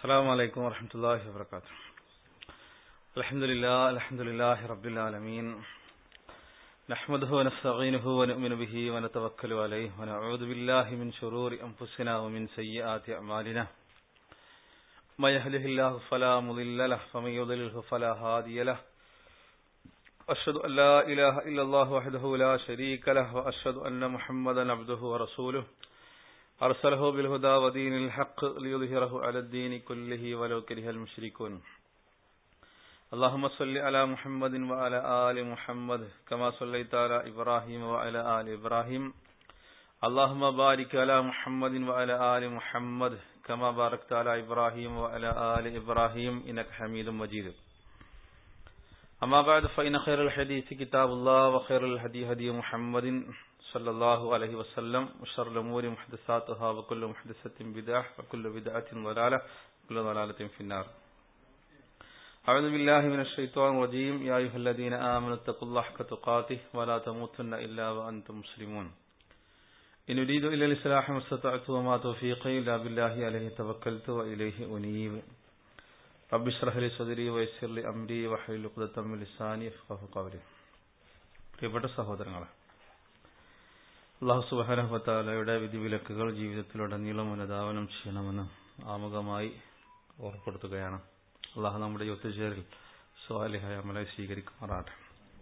السلام عليكم ورحمة الله وبركاته الحمد لله الحمد لله رب العالمين نحمده ونستعينه ونؤمن به ونتوكل عليه ونعوذ بالله من شرور أنفسنا ومن سيئات أعمالنا ما يهده الله فلا مضل له ومن يضلله فلا هادي له أشهد أن لا إله إلا الله وحده لا شريك له وأشهد أن محمدا عبده ورسوله أرسله بالهدى ودين الحق ليظهره على الدين كله ولو كره المشركون اللهم صل على محمد وعلى آل محمد كما صليت على إبراهيم وعلى آل إبراهيم اللهم بارك على محمد وعلى آل محمد كما باركت على إبراهيم وعلى آل إبراهيم إنك حميد مجيد أما بعد فإن خير الحديث كتاب الله وخير الهدي هدي محمد صلى الله عليه وسلم وشر الأمور محدثاتها وكل محدثة بدعة وكل بدعة ضلالة وكل ضلالة في النار أعوذ بالله من الشيطان الرجيم يا أيها الذين آمنوا اتقوا الله حق تقاته ولا تموتن إلا وأنتم مسلمون إن أريد إلا الإصلاح ما استطعت وما توفيقي إلا بالله عليه توكلت وإليه أنيب رب اشرح لي صدري ويسر لي أمري واحلل عقدة من لساني يفقهوا قولي പ്രിയപ്പെട്ട സഹോദരങ്ങളെ അള്ളാഹു സുബാനഹത്താലയുടെ വിധിവിലക്കുകൾ ജീവിതത്തിലുടനീളം അനുധാവനം ചെയ്യണമെന്ന് ആമുഖമായി ഓർപ്പെടുത്തുകയാണ് അള്ളാഹു നമ്മുടെ ഒത്തുചേരൽ സ്വാലിഹായ അമലെ സ്വീകരിക്കുമാറാട്ടെ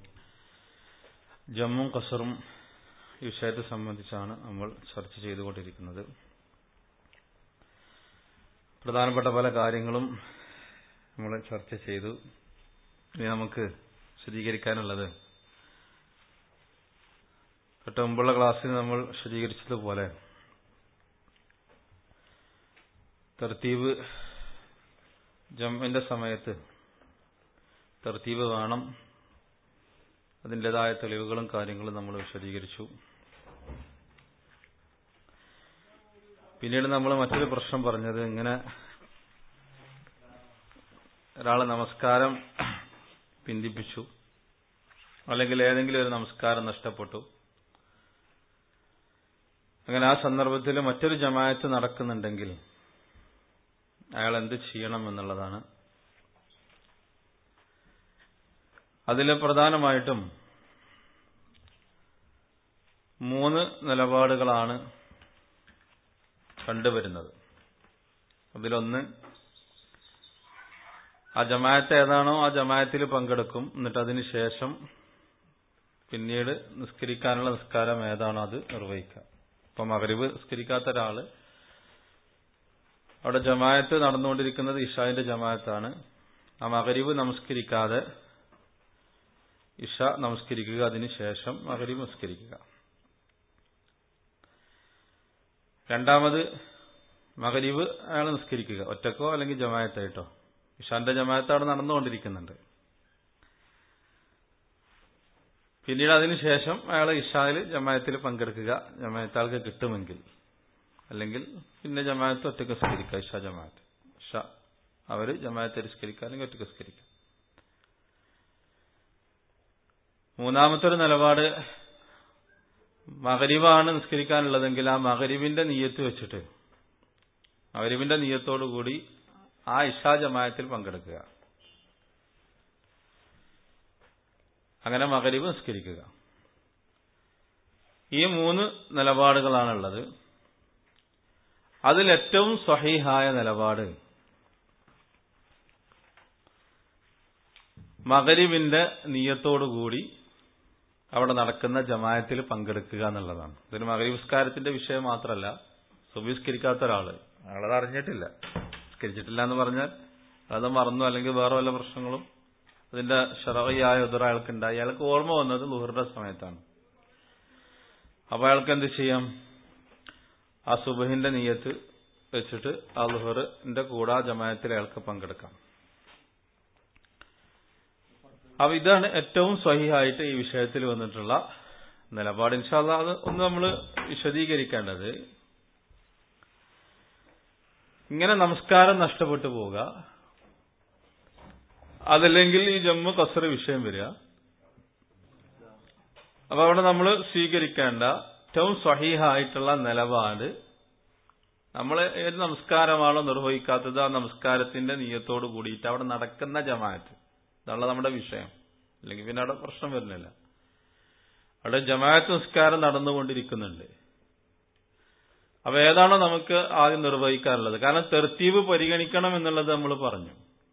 ജമ്മും കസറും ഈ വിഷയത്തെ സംബന്ധിച്ചാണ് നമ്മൾ ചർച്ച ചെയ്തുകൊണ്ടിരിക്കുന്നത് പ്രധാനപ്പെട്ട പല കാര്യങ്ങളും നമ്മൾ ചർച്ച ചെയ്തു ഇനി നമുക്ക് വിശദീകരിക്കാനുള്ളത് തൊട്ട് മുമ്പുള്ള ക്ലാസ്സിൽ നമ്മൾ വിശദീകരിച്ചതുപോലെ തർത്തീവ് ജമ്മിന്റെ സമയത്ത് തർത്തീവ് വേണം അതിൻ്റെതായ തെളിവുകളും കാര്യങ്ങളും നമ്മൾ വിശദീകരിച്ചു പിന്നീട് നമ്മൾ മറ്റൊരു പ്രശ്നം പറഞ്ഞത് ഇങ്ങനെ ഒരാൾ നമസ്കാരം പിന്തിപ്പിച്ചു അല്ലെങ്കിൽ ഏതെങ്കിലും ഒരു നമസ്കാരം നഷ്ടപ്പെട്ടു അങ്ങനെ ആ സന്ദർഭത്തിൽ മറ്റൊരു ജമായത്ത് നടക്കുന്നുണ്ടെങ്കിൽ അയാൾ എന്ത് ചെയ്യണം എന്നുള്ളതാണ് അതിൽ പ്രധാനമായിട്ടും മൂന്ന് നിലപാടുകളാണ് കണ്ടുവരുന്നത് അതിലൊന്ന് ആ ജമായത്ത് ഏതാണോ ആ ജമായത്തിൽ പങ്കെടുക്കും എന്നിട്ട് അതിന് ശേഷം പിന്നീട് നിസ്കരിക്കാനുള്ള നിസ്കാരം ഏതാണോ അത് നിർവഹിക്കുക ഇപ്പൊ മകരിവ് നിസ്കരിക്കാത്ത ഒരാള് അവിടെ ജമായത്ത് നടന്നുകൊണ്ടിരിക്കുന്നത് ഇഷാന്റെ ജമായത്താണ് ആ മകരീവ് നമസ്കരിക്കാതെ ഇഷ നമസ്കരിക്കുക അതിനുശേഷം മകരീവ് നമസ്കരിക്കുക രണ്ടാമത് മകരീവ് അയാൾ നിസ്കരിക്കുക ഒറ്റക്കോ അല്ലെങ്കിൽ ജമായത്തായിട്ടോ ഇഷാന്റെ ജമായത്ത് അവിടെ നടന്നുകൊണ്ടിരിക്കുന്നുണ്ട് പിന്നീട് അതിനുശേഷം അയാൾ ഇഷായിൽ ജമായത്തിൽ പങ്കെടുക്കുക ജമായത്ത് ആൾക്ക് കിട്ടുമെങ്കിൽ അല്ലെങ്കിൽ പിന്നെ ജമായത്ത് ഒറ്റക്ക് സ്കരിക്കുക ഇഷ ജമായത്ത് ഇഷ അവര് ജമായത്ത് സ്കരിക്കുക അല്ലെങ്കിൽ ഒറ്റക്ക് സ്കരിക്കുക മൂന്നാമത്തെ ഒരു നിലപാട് മകരീവാണ് നിസ്കരിക്കാനുള്ളതെങ്കിൽ ആ മകരീവിന്റെ നീയത്ത് വെച്ചിട്ട് മകരീവിന്റെ നീയത്തോടുകൂടി ആ ഇഷ ജമായത്തിൽ പങ്കെടുക്കുക അങ്ങനെ മകരീവ് നിസ്കരിക്കുക ഈ മൂന്ന് നിലപാടുകളാണുള്ളത് അതിൽ ഏറ്റവും സ്വഹീഹായ നിലപാട് മകരിവിന്റെ നീയത്തോടുകൂടി അവിടെ നടക്കുന്ന ജമായത്തിൽ പങ്കെടുക്കുക എന്നുള്ളതാണ് ഇതൊരു മകരീവസ്കാരത്തിന്റെ വിഷയം മാത്രമല്ല സുബിസ്കരിക്കാത്ത ഒരാള് അയാളത് അറിഞ്ഞിട്ടില്ല സ്കരിച്ചിട്ടില്ല എന്ന് പറഞ്ഞാൽ അത് മറന്നു അല്ലെങ്കിൽ വേറെ വല്ല പ്രശ്നങ്ങളും അതിന്റെ ഷറയായ ഉദർ അയാൾക്കുണ്ടായി അയാൾക്ക് ഓർമ്മ വന്നത് ലുഹറുടെ സമയത്താണ് അപ്പൊ അയാൾക്ക് എന്ത് ചെയ്യാം ആ സുബഹിന്റെ നീയത്ത് വെച്ചിട്ട് ആ ലുഹറിന്റെ കൂടെ ആ ജമായത്തിൽ അയാൾക്ക് പങ്കെടുക്കാം അപ്പൊ ഇതാണ് ഏറ്റവും സ്വഹിയായിട്ട് ഈ വിഷയത്തിൽ വന്നിട്ടുള്ള നിലപാട് ഇൻഷാല്ല അത് ഒന്ന് നമ്മൾ വിശദീകരിക്കേണ്ടത് ഇങ്ങനെ നമസ്കാരം നഷ്ടപ്പെട്ടു പോവുക അതല്ലെങ്കിൽ ഈ ജമ്മു കസറ് വിഷയം വരിക അപ്പൊ അവിടെ നമ്മൾ സ്വീകരിക്കേണ്ട ഏറ്റവും സ്വഹീഹായിട്ടുള്ള നിലപാട് നമ്മൾ ഏത് നമസ്കാരമാണോ നിർവഹിക്കാത്തത് ആ നമസ്കാരത്തിന്റെ നീയത്തോട് കൂടിയിട്ട് അവിടെ നടക്കുന്ന ജമാഅത്ത് ഇതാണ് നമ്മുടെ വിഷയം അല്ലെങ്കിൽ പിന്നെ അവിടെ പ്രശ്നം വരുന്നില്ല അവിടെ ജമാഅത്ത് നിസ്കാരം നടന്നുകൊണ്ടിരിക്കുന്നുണ്ട് അപ്പൊ ഏതാണോ നമുക്ക് ആദ്യം നിർവഹിക്കാറുള്ളത് കാരണം തെർത്തീവ് പരിഗണിക്കണം എന്നുള്ളത് നമ്മൾ പറഞ്ഞു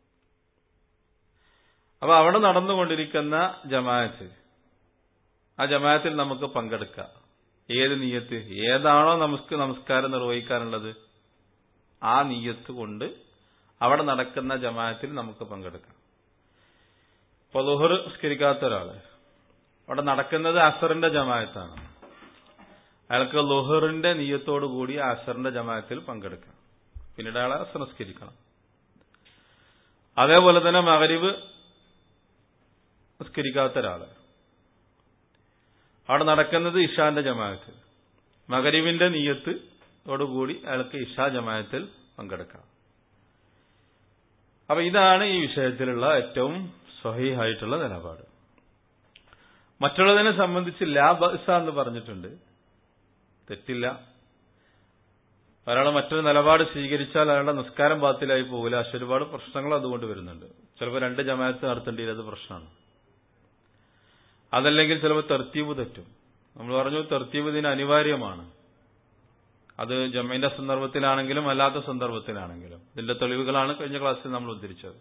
അപ്പൊ അവിടെ നടന്നുകൊണ്ടിരിക്കുന്ന ജമാഅത്ത് ആ ജമാഅത്തിൽ നമുക്ക് പങ്കെടുക്കാം ഏത് നീയത്ത് ഏതാണോ നമുക്ക് നമസ്കാരം നിർവഹിക്കാനുള്ളത് ആ നീയത്ത് കൊണ്ട് അവിടെ നടക്കുന്ന ജമാഅത്തിൽ നമുക്ക് പങ്കെടുക്കാം ഇപ്പൊ ലുഹർ സ്കരിക്കാത്ത ഒരാള് അവിടെ നടക്കുന്നത് അസറിന്റെ ജമാഅത്താണ് അയാൾക്ക് ലുഹറിന്റെ നീയത്തോടു കൂടി അസറിന്റെ ജമാഅത്തിൽ പങ്കെടുക്കാം പിന്നീട് അയാളെ അസർ നിസ്കരിക്കണം അതേപോലെ തന്നെ മകരിവ് നിസ്കരിക്കാത്ത ഒരാള് അവിടെ നടക്കുന്നത് ഇഷാന്റെ ജമാഅത്ത് മകരിവിന്റെ നീയത്ത് ോടുകൂടി അയാൾക്ക് ഇഷാ ജമാഅത്തിൽ പങ്കെടുക്കാം അപ്പൊ ഇതാണ് ഈ വിഷയത്തിലുള്ള ഏറ്റവും സ്വഹീഹായിട്ടുള്ള നിലപാട് മറ്റുള്ളതിനെ സംബന്ധിച്ച് ലാ ബസ എന്ന് പറഞ്ഞിട്ടുണ്ട് തെറ്റില്ല ഒരാൾ മറ്റൊരു നിലപാട് സ്വീകരിച്ചാൽ അയാളുടെ നിസ്കാരം ബാത്തിലായി പോകില്ല പക്ഷെ ഒരുപാട് പ്രശ്നങ്ങൾ അതുകൊണ്ട് വരുന്നുണ്ട് ചിലപ്പോൾ രണ്ട് ജമാഅത്ത് നടത്തേണ്ടി അത് പ്രശ്നമാണ് അതല്ലെങ്കിൽ ചിലപ്പോൾ തെർത്തീവ് തെറ്റും നമ്മൾ പറഞ്ഞു തെർത്തീവ് ഇതിന് അനിവാര്യമാണ് അത് ജമ്മീന്റെ സന്ദർഭത്തിലാണെങ്കിലും അല്ലാത്ത സന്ദർഭത്തിലാണെങ്കിലും ഇതിന്റെ തെളിവുകളാണ് കഴിഞ്ഞ ക്ലാസ്സിൽ നമ്മൾ ഉദ്ധരിച്ചത്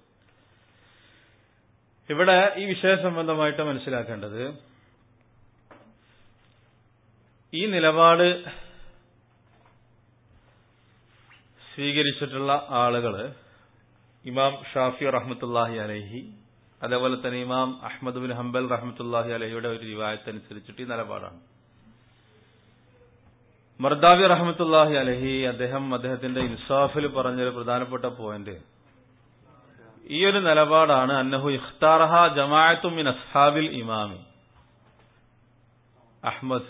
ഇവിടെ ഈ വിഷയ സംബന്ധമായിട്ട് മനസ്സിലാക്കേണ്ടത് ഈ നിലപാട് സ്വീകരിച്ചിട്ടുള്ള ആളുകള് ഇമാം ഷാഫി റഹ്മത്തുല്ലാഹി അലഹി അതേപോലെ തന്നെ ഇമാം അഹമ്മദ് ബിൻ ഹംബൽ റഹ്മത്തുല്ലാഹി അലഹിയുടെ ഒരു റിവായത്ത് അനുസരിച്ചിട്ട് ഈ നിലപാടാണ് മർദാവി റഹ്മത്തുല്ലാഹി അലഹി അദ്ദേഹം അദ്ദേഹത്തിന്റെ ഇൻസാഫിൽ പറഞ്ഞൊരു പ്രധാനപ്പെട്ട പോയിന്റ് ഈ ഒരു നിലപാടാണ് അന്നഹു ഇഖ്താറഹ ജമാഅത്തു മിൻ അസ്ഹാബിൽ ഇമാമി അഹ്മദ്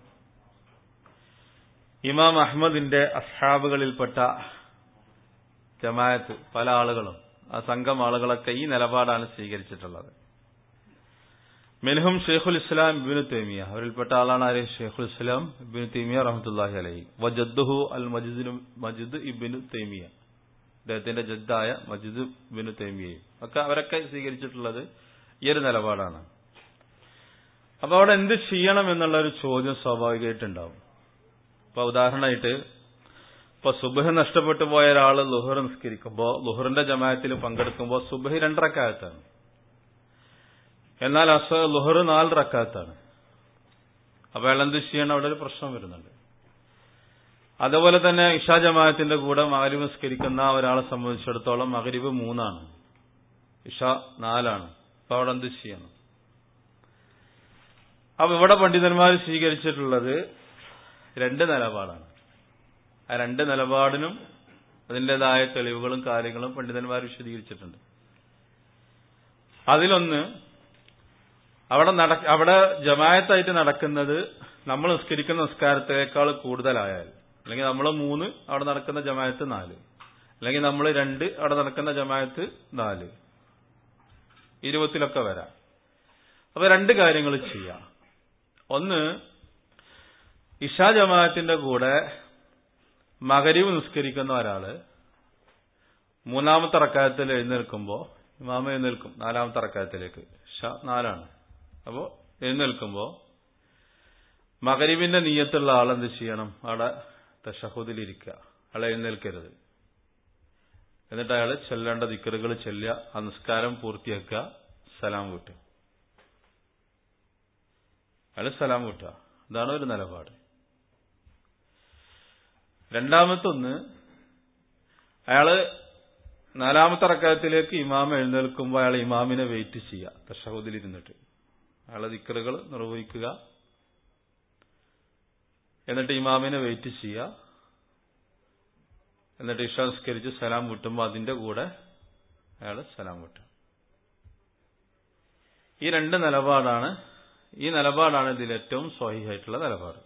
ഇമാം അഹ്മദിന്റെ അസ്ഹാബുകളിൽപ്പെട്ട ജമാഅത്ത് പല ആളുകളും ആ സംഘം ആളുകളൊക്കെ ഈ നിലപാടാണ് സ്വീകരിച്ചിട്ടുള്ളത് മിൻഹും ഷെയ്ഖുൽ ഇസ്ലാം ഇബിനു തൈമിയ അവരിൽപ്പെട്ട ആളാണ് ആര് ഷെയ്ഖുൽ ഇസ്ലാം ഇബിനു തൈമിയ റഹ്മത്തുല്ലാഹി അലഹി വജദ്ദുഹു അൽ മജിദ് മജിദ് ഇബിനു തൈമിയ അദ്ദേഹത്തിന്റെ ജദ്ദായ മജിദ് ഇബിനു തൈമിയയും ഒക്കെ അവരൊക്കെ സ്വീകരിച്ചിട്ടുള്ളത് ഈ ഒരു നിലപാടാണ് അപ്പൊ അവിടെ എന്ത് ചെയ്യണം എന്നുള്ള ഒരു ചോദ്യം സ്വാഭാവികമായിട്ടുണ്ടാവും ഇപ്പൊ ഉദാഹരണമായിട്ട് ഇപ്പൊ സുബഹ് നഷ്ടപ്പെട്ടു പോയ ഒരാൾ ലുഹർ നിസ്കരിക്കുമ്പോ ലുഹറിന്റെ ജമാഅത്തിൽ പങ്കെടുക്കുമ്പോൾ സുബഹ് രണ്ടറക്കാലത്താണ് എന്നാൽ അസ ലുഹർ നാല് റക്കാത്താണ് അപ്പൊ അയാൾ എന്ത് ചെയ്യണം അവിടെ ഒരു പ്രശ്നം വരുന്നുണ്ട് അതുപോലെ തന്നെ ഇഷാ ജമാഅത്തിന്റെ കൂടെ മകരിബ് നിസ്കരിക്കുന്ന ഒരാളെ സംബന്ധിച്ചിടത്തോളം മകരിബ് മൂന്നാണ് ഇഷ നാലാണ് അപ്പൊ അവിടെ എന്ത് ചെയ്യണം അപ്പൊ ഇവിടെ പണ്ഡിതന്മാർ സ്വീകരിച്ചിട്ടുള്ളത് രണ്ട് നിലപാടാണ് ആ രണ്ട് നിലപാടിനും അതിൻ്റെതായ തെളിവുകളും കാര്യങ്ങളും പണ്ഡിതന്മാർ വിശദീകരിച്ചിട്ടുണ്ട് അതിലൊന്ന് അവിടെ നട അവിടെ ജമായത്തായിട്ട് നടക്കുന്നത് നമ്മൾ നിസ്കരിക്കുന്ന നിസ്കാരത്തേക്കാൾ കൂടുതലായാൽ അല്ലെങ്കിൽ നമ്മൾ മൂന്ന് അവിടെ നടക്കുന്ന ജമായത്ത് നാല് അല്ലെങ്കിൽ നമ്മൾ രണ്ട് അവിടെ നടക്കുന്ന ജമായത്ത് നാല് ഇരുപത്തിലൊക്കെ വരാം അപ്പൊ രണ്ട് കാര്യങ്ങൾ ചെയ്യാം ഒന്ന് ഇഷാ ജമാഅത്തിന്റെ കൂടെ മകരീവ് നിസ്കരിക്കുന്ന ഒരാള് മൂന്നാമത്തെ റക്കായത്തിൽ എഴുന്നേൽക്കുമ്പോൾ ഇമാമ എഴുന്നേൽക്കും നാലാമത്തെ റക്കായത്തിലേക്ക് ഷ നാലാണ് അപ്പോ എഴുന്നേൽക്കുമ്പോൾ മകരീവിന്റെ നീയത്തുള്ള ആൾ എന്ത് ചെയ്യണം അവിടെ തഷഹുദിലിരിക്കുക അയാൾ എഴുന്നേൽക്കരുത് എന്നിട്ട് അയാൾ ചെല്ലേണ്ട ദിക്കറുകൾ ചെല്ലുക ആ നിസ്കാരം പൂർത്തിയാക്കുക സലാം വിട്ടുക അയാൾ സലാം വിട്ടുക ഇതാണ് ഒരു നിലപാട് രണ്ടാമത്തൊന്ന് അയാള് നാലാമത്തെ റക്കായത്തിലേക്ക് ഇമാം എഴുന്നേൽക്കുമ്പോൾ അയാൾ ഇമാമിനെ വെയിറ്റ് ചെയ്യുക തഷഹുദിലിരുന്നിട്ട് അയാളെ ദിക്കറുകൾ നിർവഹിക്കുക എന്നിട്ട് ഇമാമിനെ വെയിറ്റ് ചെയ്യുക എന്നിട്ട് ഇഷ നിസ്കരിച്ച് സലാം വിട്ടുമ്പോൾ അതിന്റെ കൂടെ അയാൾ സലാം വിട്ടു ഈ രണ്ട് നിലപാടാണ് ഈ നിലപാടാണ് ഇതിൽ ഏറ്റവും സ്വാഹിഹായിട്ടുള്ള നിലപാട്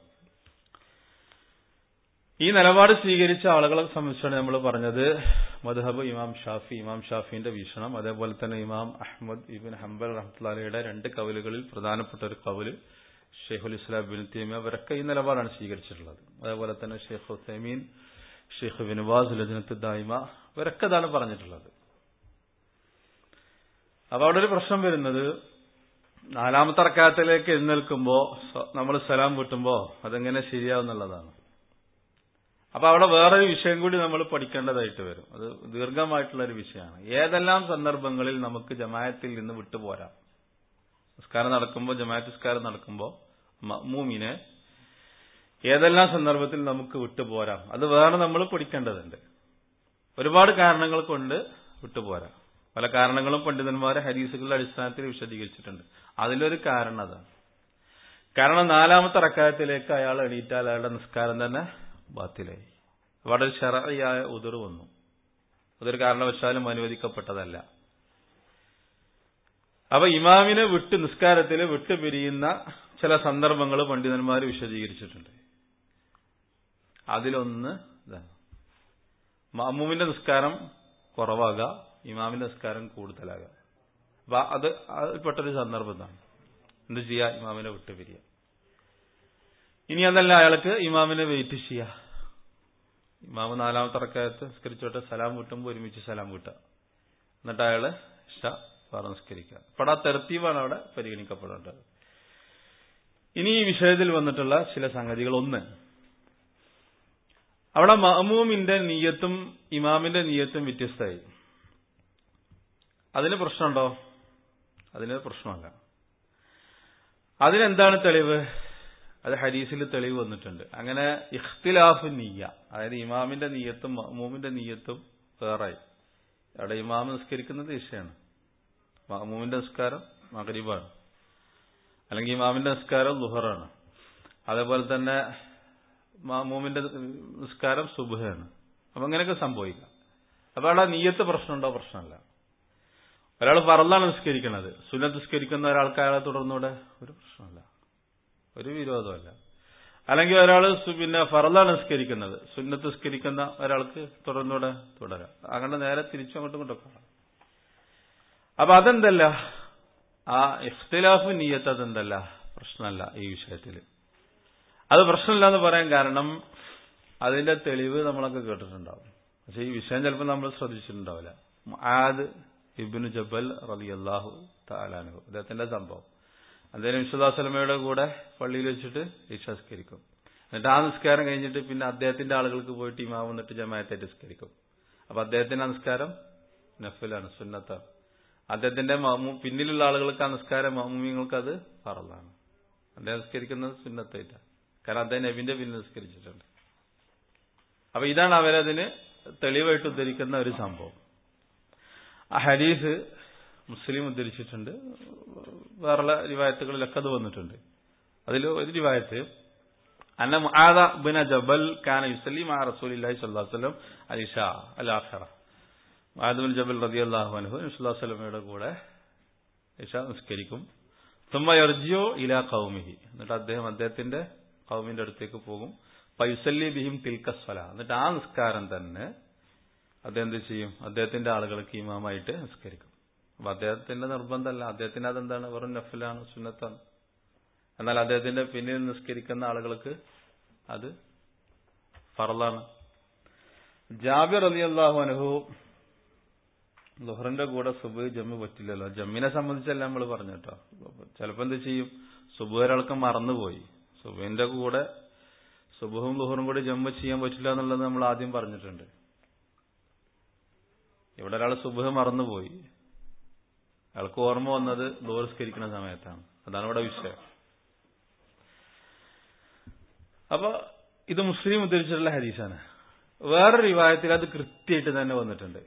ഈ നിലപാട് സ്വീകരിച്ച ആളുകളെ സംബന്ധിച്ചാണ് നമ്മൾ പറഞ്ഞത് മദ്ഹബ് ഇമാം ഷാഫി ഇമാം ഷാഫിന്റെ വീക്ഷണം അതേപോലെ തന്നെ ഇമാം അഹമ്മദ് ഇബിൻ ഹംബൽ റഹ്മത്തുള്ളയുടെ രണ്ട് കവലുകളിൽ പ്രധാനപ്പെട്ട ഒരു കവല് ഷെയ്ഖുൽ ഇസ്ലാം ബിൻ തീമ അവരൊക്കെ ഈ നിലപാടാണ് സ്വീകരിച്ചിട്ടുള്ളത് അതേപോലെ തന്നെ ഷെയ്ഖ് ഹുസൈമീൻ ഷെയ്ഖ് വിനുവാസ് ലജനത്ത് ദായ്മ ഇവരൊക്കെ ഇതാണ് പറഞ്ഞിട്ടുള്ളത് അപ്പൊ അവിടെ ഒരു പ്രശ്നം വരുന്നത് നാലാമത്തെ റക്കാത്തിലേക്ക് എഴുന്നേൽക്കുമ്പോ നമ്മൾ സലാം വിട്ടുമ്പോ അതെങ്ങനെ ശരിയാവുന്നുള്ളതാണ് അപ്പൊ അവിടെ വേറൊരു വിഷയം കൂടി നമ്മൾ പഠിക്കേണ്ടതായിട്ട് വരും അത് ദീർഘമായിട്ടുള്ള ഒരു വിഷയമാണ് ഏതെല്ലാം സന്ദർഭങ്ങളിൽ നമുക്ക് ജമായത്തിൽ നിന്ന് വിട്ടുപോരാം നിസ്കാരം നടക്കുമ്പോൾ ജമാഅത്ത് നിസ്കാരം നടക്കുമ്പോൾ മമ്മൂമിനെ ഏതെല്ലാം സന്ദർഭത്തിൽ നമുക്ക് വിട്ടുപോരാം അത് വേറെ നമ്മൾ പഠിക്കേണ്ടതുണ്ട് ഒരുപാട് കാരണങ്ങൾ കൊണ്ട് വിട്ടുപോരാം പല കാരണങ്ങളും പണ്ഡിതന്മാരെ ഹരീസുകളുടെ അടിസ്ഥാനത്തിൽ വിശദീകരിച്ചിട്ടുണ്ട് അതിലൊരു കാരണം അതാണ് കാരണം നാലാമത്തെ റക്കായത്തിലേക്ക് അയാൾ എണീറ്റാൽ അയാളുടെ നിസ്കാരം തന്നെ ബാത്തിലായി അവിടെ ഒരു ഷെറയായ ഉതിർ വന്നു അതൊരു കാരണവശാലും അനുവദിക്കപ്പെട്ടതല്ല അപ്പൊ ഇമാമിനെ വിട്ട് നിസ്കാരത്തിൽ വിട്ടുപിരിയുന്ന ചില സന്ദർഭങ്ങൾ പണ്ഡിതന്മാർ വിശദീകരിച്ചിട്ടുണ്ട് അതിലൊന്ന് ഇതാണ് മാമൂമിന്റെ നിസ്കാരം കുറവാകുക ഇമാമിന്റെ നിസ്കാരം കൂടുതലാകുക അപ്പൊ അത് അതിൽപ്പെട്ടൊരു സന്ദർഭം ഇതാണ് എന്ത് ചെയ്യുക ഇമാമിനെ വിട്ടുപിരിയുക ഇനി അതല്ല അയാൾക്ക് ഇമാമിനെ വെയിറ്റ് ചെയ്യുക ഇമാമ് നാലാമത്തെ റക്കായത്ത് നിസ്കരിച്ചോട്ടെ സലാം വിട്ടുമ്പോൾ ഒരുമിച്ച് സലാം വിട്ടുക എന്നിട്ട് അയാള് ഇഷ്ട നിസ്കരിക്കുക അപ്പോൾ ആ തെർത്തീവാണ് അവിടെ പരിഗണിക്കപ്പെടേണ്ടത് ഇനി ഈ വിഷയത്തിൽ വന്നിട്ടുള്ള ചില സംഗതികൾ ഒന്ന് അവിടെ മഹമൂമിന്റെ നീയത്തും ഇമാമിന്റെ നീയത്തും വ്യത്യസ്തമായി അതിന് പ്രശ്നമുണ്ടോ അതിന് പ്രശ്നമല്ല അതിനെന്താണ് തെളിവ് അത് ഹരീസിൽ തെളിവ് വന്നിട്ടുണ്ട് അങ്ങനെ ഇഖ്തിലാഫ് നീയ അതായത് ഇമാമിന്റെ നീയത്തും മഹമൂമിന്റെ നീയത്തും വേറായി അവിടെ ഇമാം നിസ്കരിക്കുന്നത് ഇഷയാണ് മഹമൂമിന്റെ നിസ്കാരം മകരീബാണ് അല്ലെങ്കിൽ ഇമാമിന്റെ നിസ്കാരം ലുഹറാണ് അതേപോലെ തന്നെ മാമൂമിന്റെ നിസ്കാരം സുബുഹാണ് അപ്പൊ അങ്ങനെയൊക്കെ സംഭവിക്കാം അപ്പൊ അവിടെ നീയത്ത് പ്രശ്നമുണ്ടോ പ്രശ്നമല്ല ഒരാൾ പറന്നാണ് നിസ്കരിക്കുന്നത് സുന്നത്ത് നിസ്കരിക്കുന്ന ഒരാൾക്ക് അയാളെ തുടർന്നൂടെ ഒരു പ്രശ്നമല്ല ഒരു വിരോധമല്ല അല്ലെങ്കിൽ ഒരാൾ പിന്നെ ഫറലാണ് നിസ്കരിക്കുന്നത് സുന്നത്ത് നിസ്കരിക്കുന്ന ഒരാൾക്ക് തുടർന്നൂടെ തുടരാം അങ്ങനെ നേരെ തിരിച്ചു അങ്ങോട്ടും ഇങ്ങോട്ടൊക്കെ അപ്പൊ അതെന്തല്ല ആ ഇഖ്തിലാഫ് നീയത്ത് അതെന്തല്ല പ്രശ്നമല്ല ഈ വിഷയത്തിൽ അത് പ്രശ്നമില്ല എന്ന് പറയാൻ കാരണം അതിന്റെ തെളിവ് നമ്മളൊക്കെ കേട്ടിട്ടുണ്ടാവും പക്ഷെ ഈ വിഷയം ചിലപ്പോൾ നമ്മൾ ശ്രദ്ധിച്ചിട്ടുണ്ടാവില്ല ആദ് ഇബിന് ജബൽ റലി അള്ളാഹു താലാനുഹു അദ്ദേഹത്തിന്റെ സംഭവം അദ്ദേഹം വിശ്വദാസലമയുടെ കൂടെ പള്ളിയിൽ വെച്ചിട്ട് വിശ്വസ്കരിക്കും എന്നിട്ട് ആ നിസ്കാരം കഴിഞ്ഞിട്ട് പിന്നെ അദ്ദേഹത്തിന്റെ ആളുകൾക്ക് പോയിട്ട് ഇമാം വന്നിട്ട് ജമായത്തെ നിസ്കരിക്കും അപ്പൊ അദ്ദേഹത്തിന്റെ നിസ്കാരം നഫിലാണ് സുന്നത്താണ് അദ്ദേഹത്തിന്റെ പിന്നിലുള്ള ആളുകൾക്ക് ആ നിസ്കാരം മാമൂമിങ്ങൾക്ക് അത് പറലാണ് അദ്ദേഹം നിസ്കരിക്കുന്നത് സുന്നത്തായിട്ട കാരണം അദ്ദേഹം നബിന്റെ പിന്നിൽ നിസ്കരിച്ചിട്ടുണ്ട് അപ്പൊ ഇതാണ് അവരതിന് തെളിവായിട്ട് ഉദ്ധരിക്കുന്ന ഒരു സംഭവം ആ ഹരീസ് മുസ്ലിം ഉദ്ധരിച്ചിട്ടുണ്ട് വേറെ റിവായത്തുകളിലൊക്കെ അത് വന്നിട്ടുണ്ട് അതിൽ ഒരു റിവായത്ത് അന്ന മുആദ ബിൻ ജബൽ കാന യുസല്ലിം ആ റസൂലില്ലാഹി സ്വല്ലല്ലാഹു അലൈഹി വസല്ലം അലിഷ അൽ ആഖിറ മുആദ് ജബൽ റളിയല്ലാഹു അൻഹു നബി സ്വല്ലല്ലാഹു അലൈഹി വസല്ലമയുടെ കൂടെ ഇഷ നിസ്കരിക്കും തുമ്മ യർജിയോ ഇലാ ഖൗമിഹി എന്നിട്ട് അദ്ദേഹം അദ്ദേഹത്തിന്റെ ഖൗമിന്റെ അടുത്തേക്ക് പോകും പൈസല്ലി ബിഹിം തിൽക്കസ്വല എന്നിട്ട് ആ നിസ്കാരം തന്നെ അദ്ദേഹം എന്ത് ചെയ്യും അദ്ദേഹത്തിന്റെ ആളുകൾക്ക് ഇമാമായിട്ട് നിസ്കരിക്കും അപ്പൊ അദ്ദേഹത്തിന്റെ നിർബന്ധമല്ല അദ്ദേഹത്തിന് അതെന്താണ് വെറും നഫിലാണ് സുന്നത്താണ് എന്നാൽ അദ്ദേഹത്തിന്റെ പിന്നിൽ നിസ്കരിക്കുന്ന ആളുകൾക്ക് അത് ഫറലാണ് ജാബിർ അലി അള്ളാഹു അനുഹു ലുഹറിന്റെ കൂടെ സുബ് ജമ്മു പറ്റില്ലല്ലോ ജമ്മിനെ സംബന്ധിച്ചല്ല നമ്മൾ പറഞ്ഞു കേട്ടോ ചിലപ്പോ എന്ത് ചെയ്യും സുബ് ഒരാൾക്ക് മറന്നുപോയി സുബിന്റെ കൂടെ സുബുഹും ലുഹറും കൂടി ജമ്മു ചെയ്യാൻ പറ്റില്ല എന്നുള്ളത് നമ്മൾ ആദ്യം പറഞ്ഞിട്ടുണ്ട് ഇവിടെ ഒരാൾ സുബുഹ് മറന്നുപോയി അയാൾക്ക് ഓർമ്മ വന്നത് ലോറിസ്കരിക്കുന്ന സമയത്താണ് അതാണ് ഇവിടെ വിഷയം അപ്പൊ ഇത് മുസ്ലിം ഉദ്ധരിച്ചിട്ടുള്ള ഹരീസാണ് വേറൊരു റിവായത്തിൽ അത് കൃത്യമായിട്ട് തന്നെ വന്നിട്ടുണ്ട്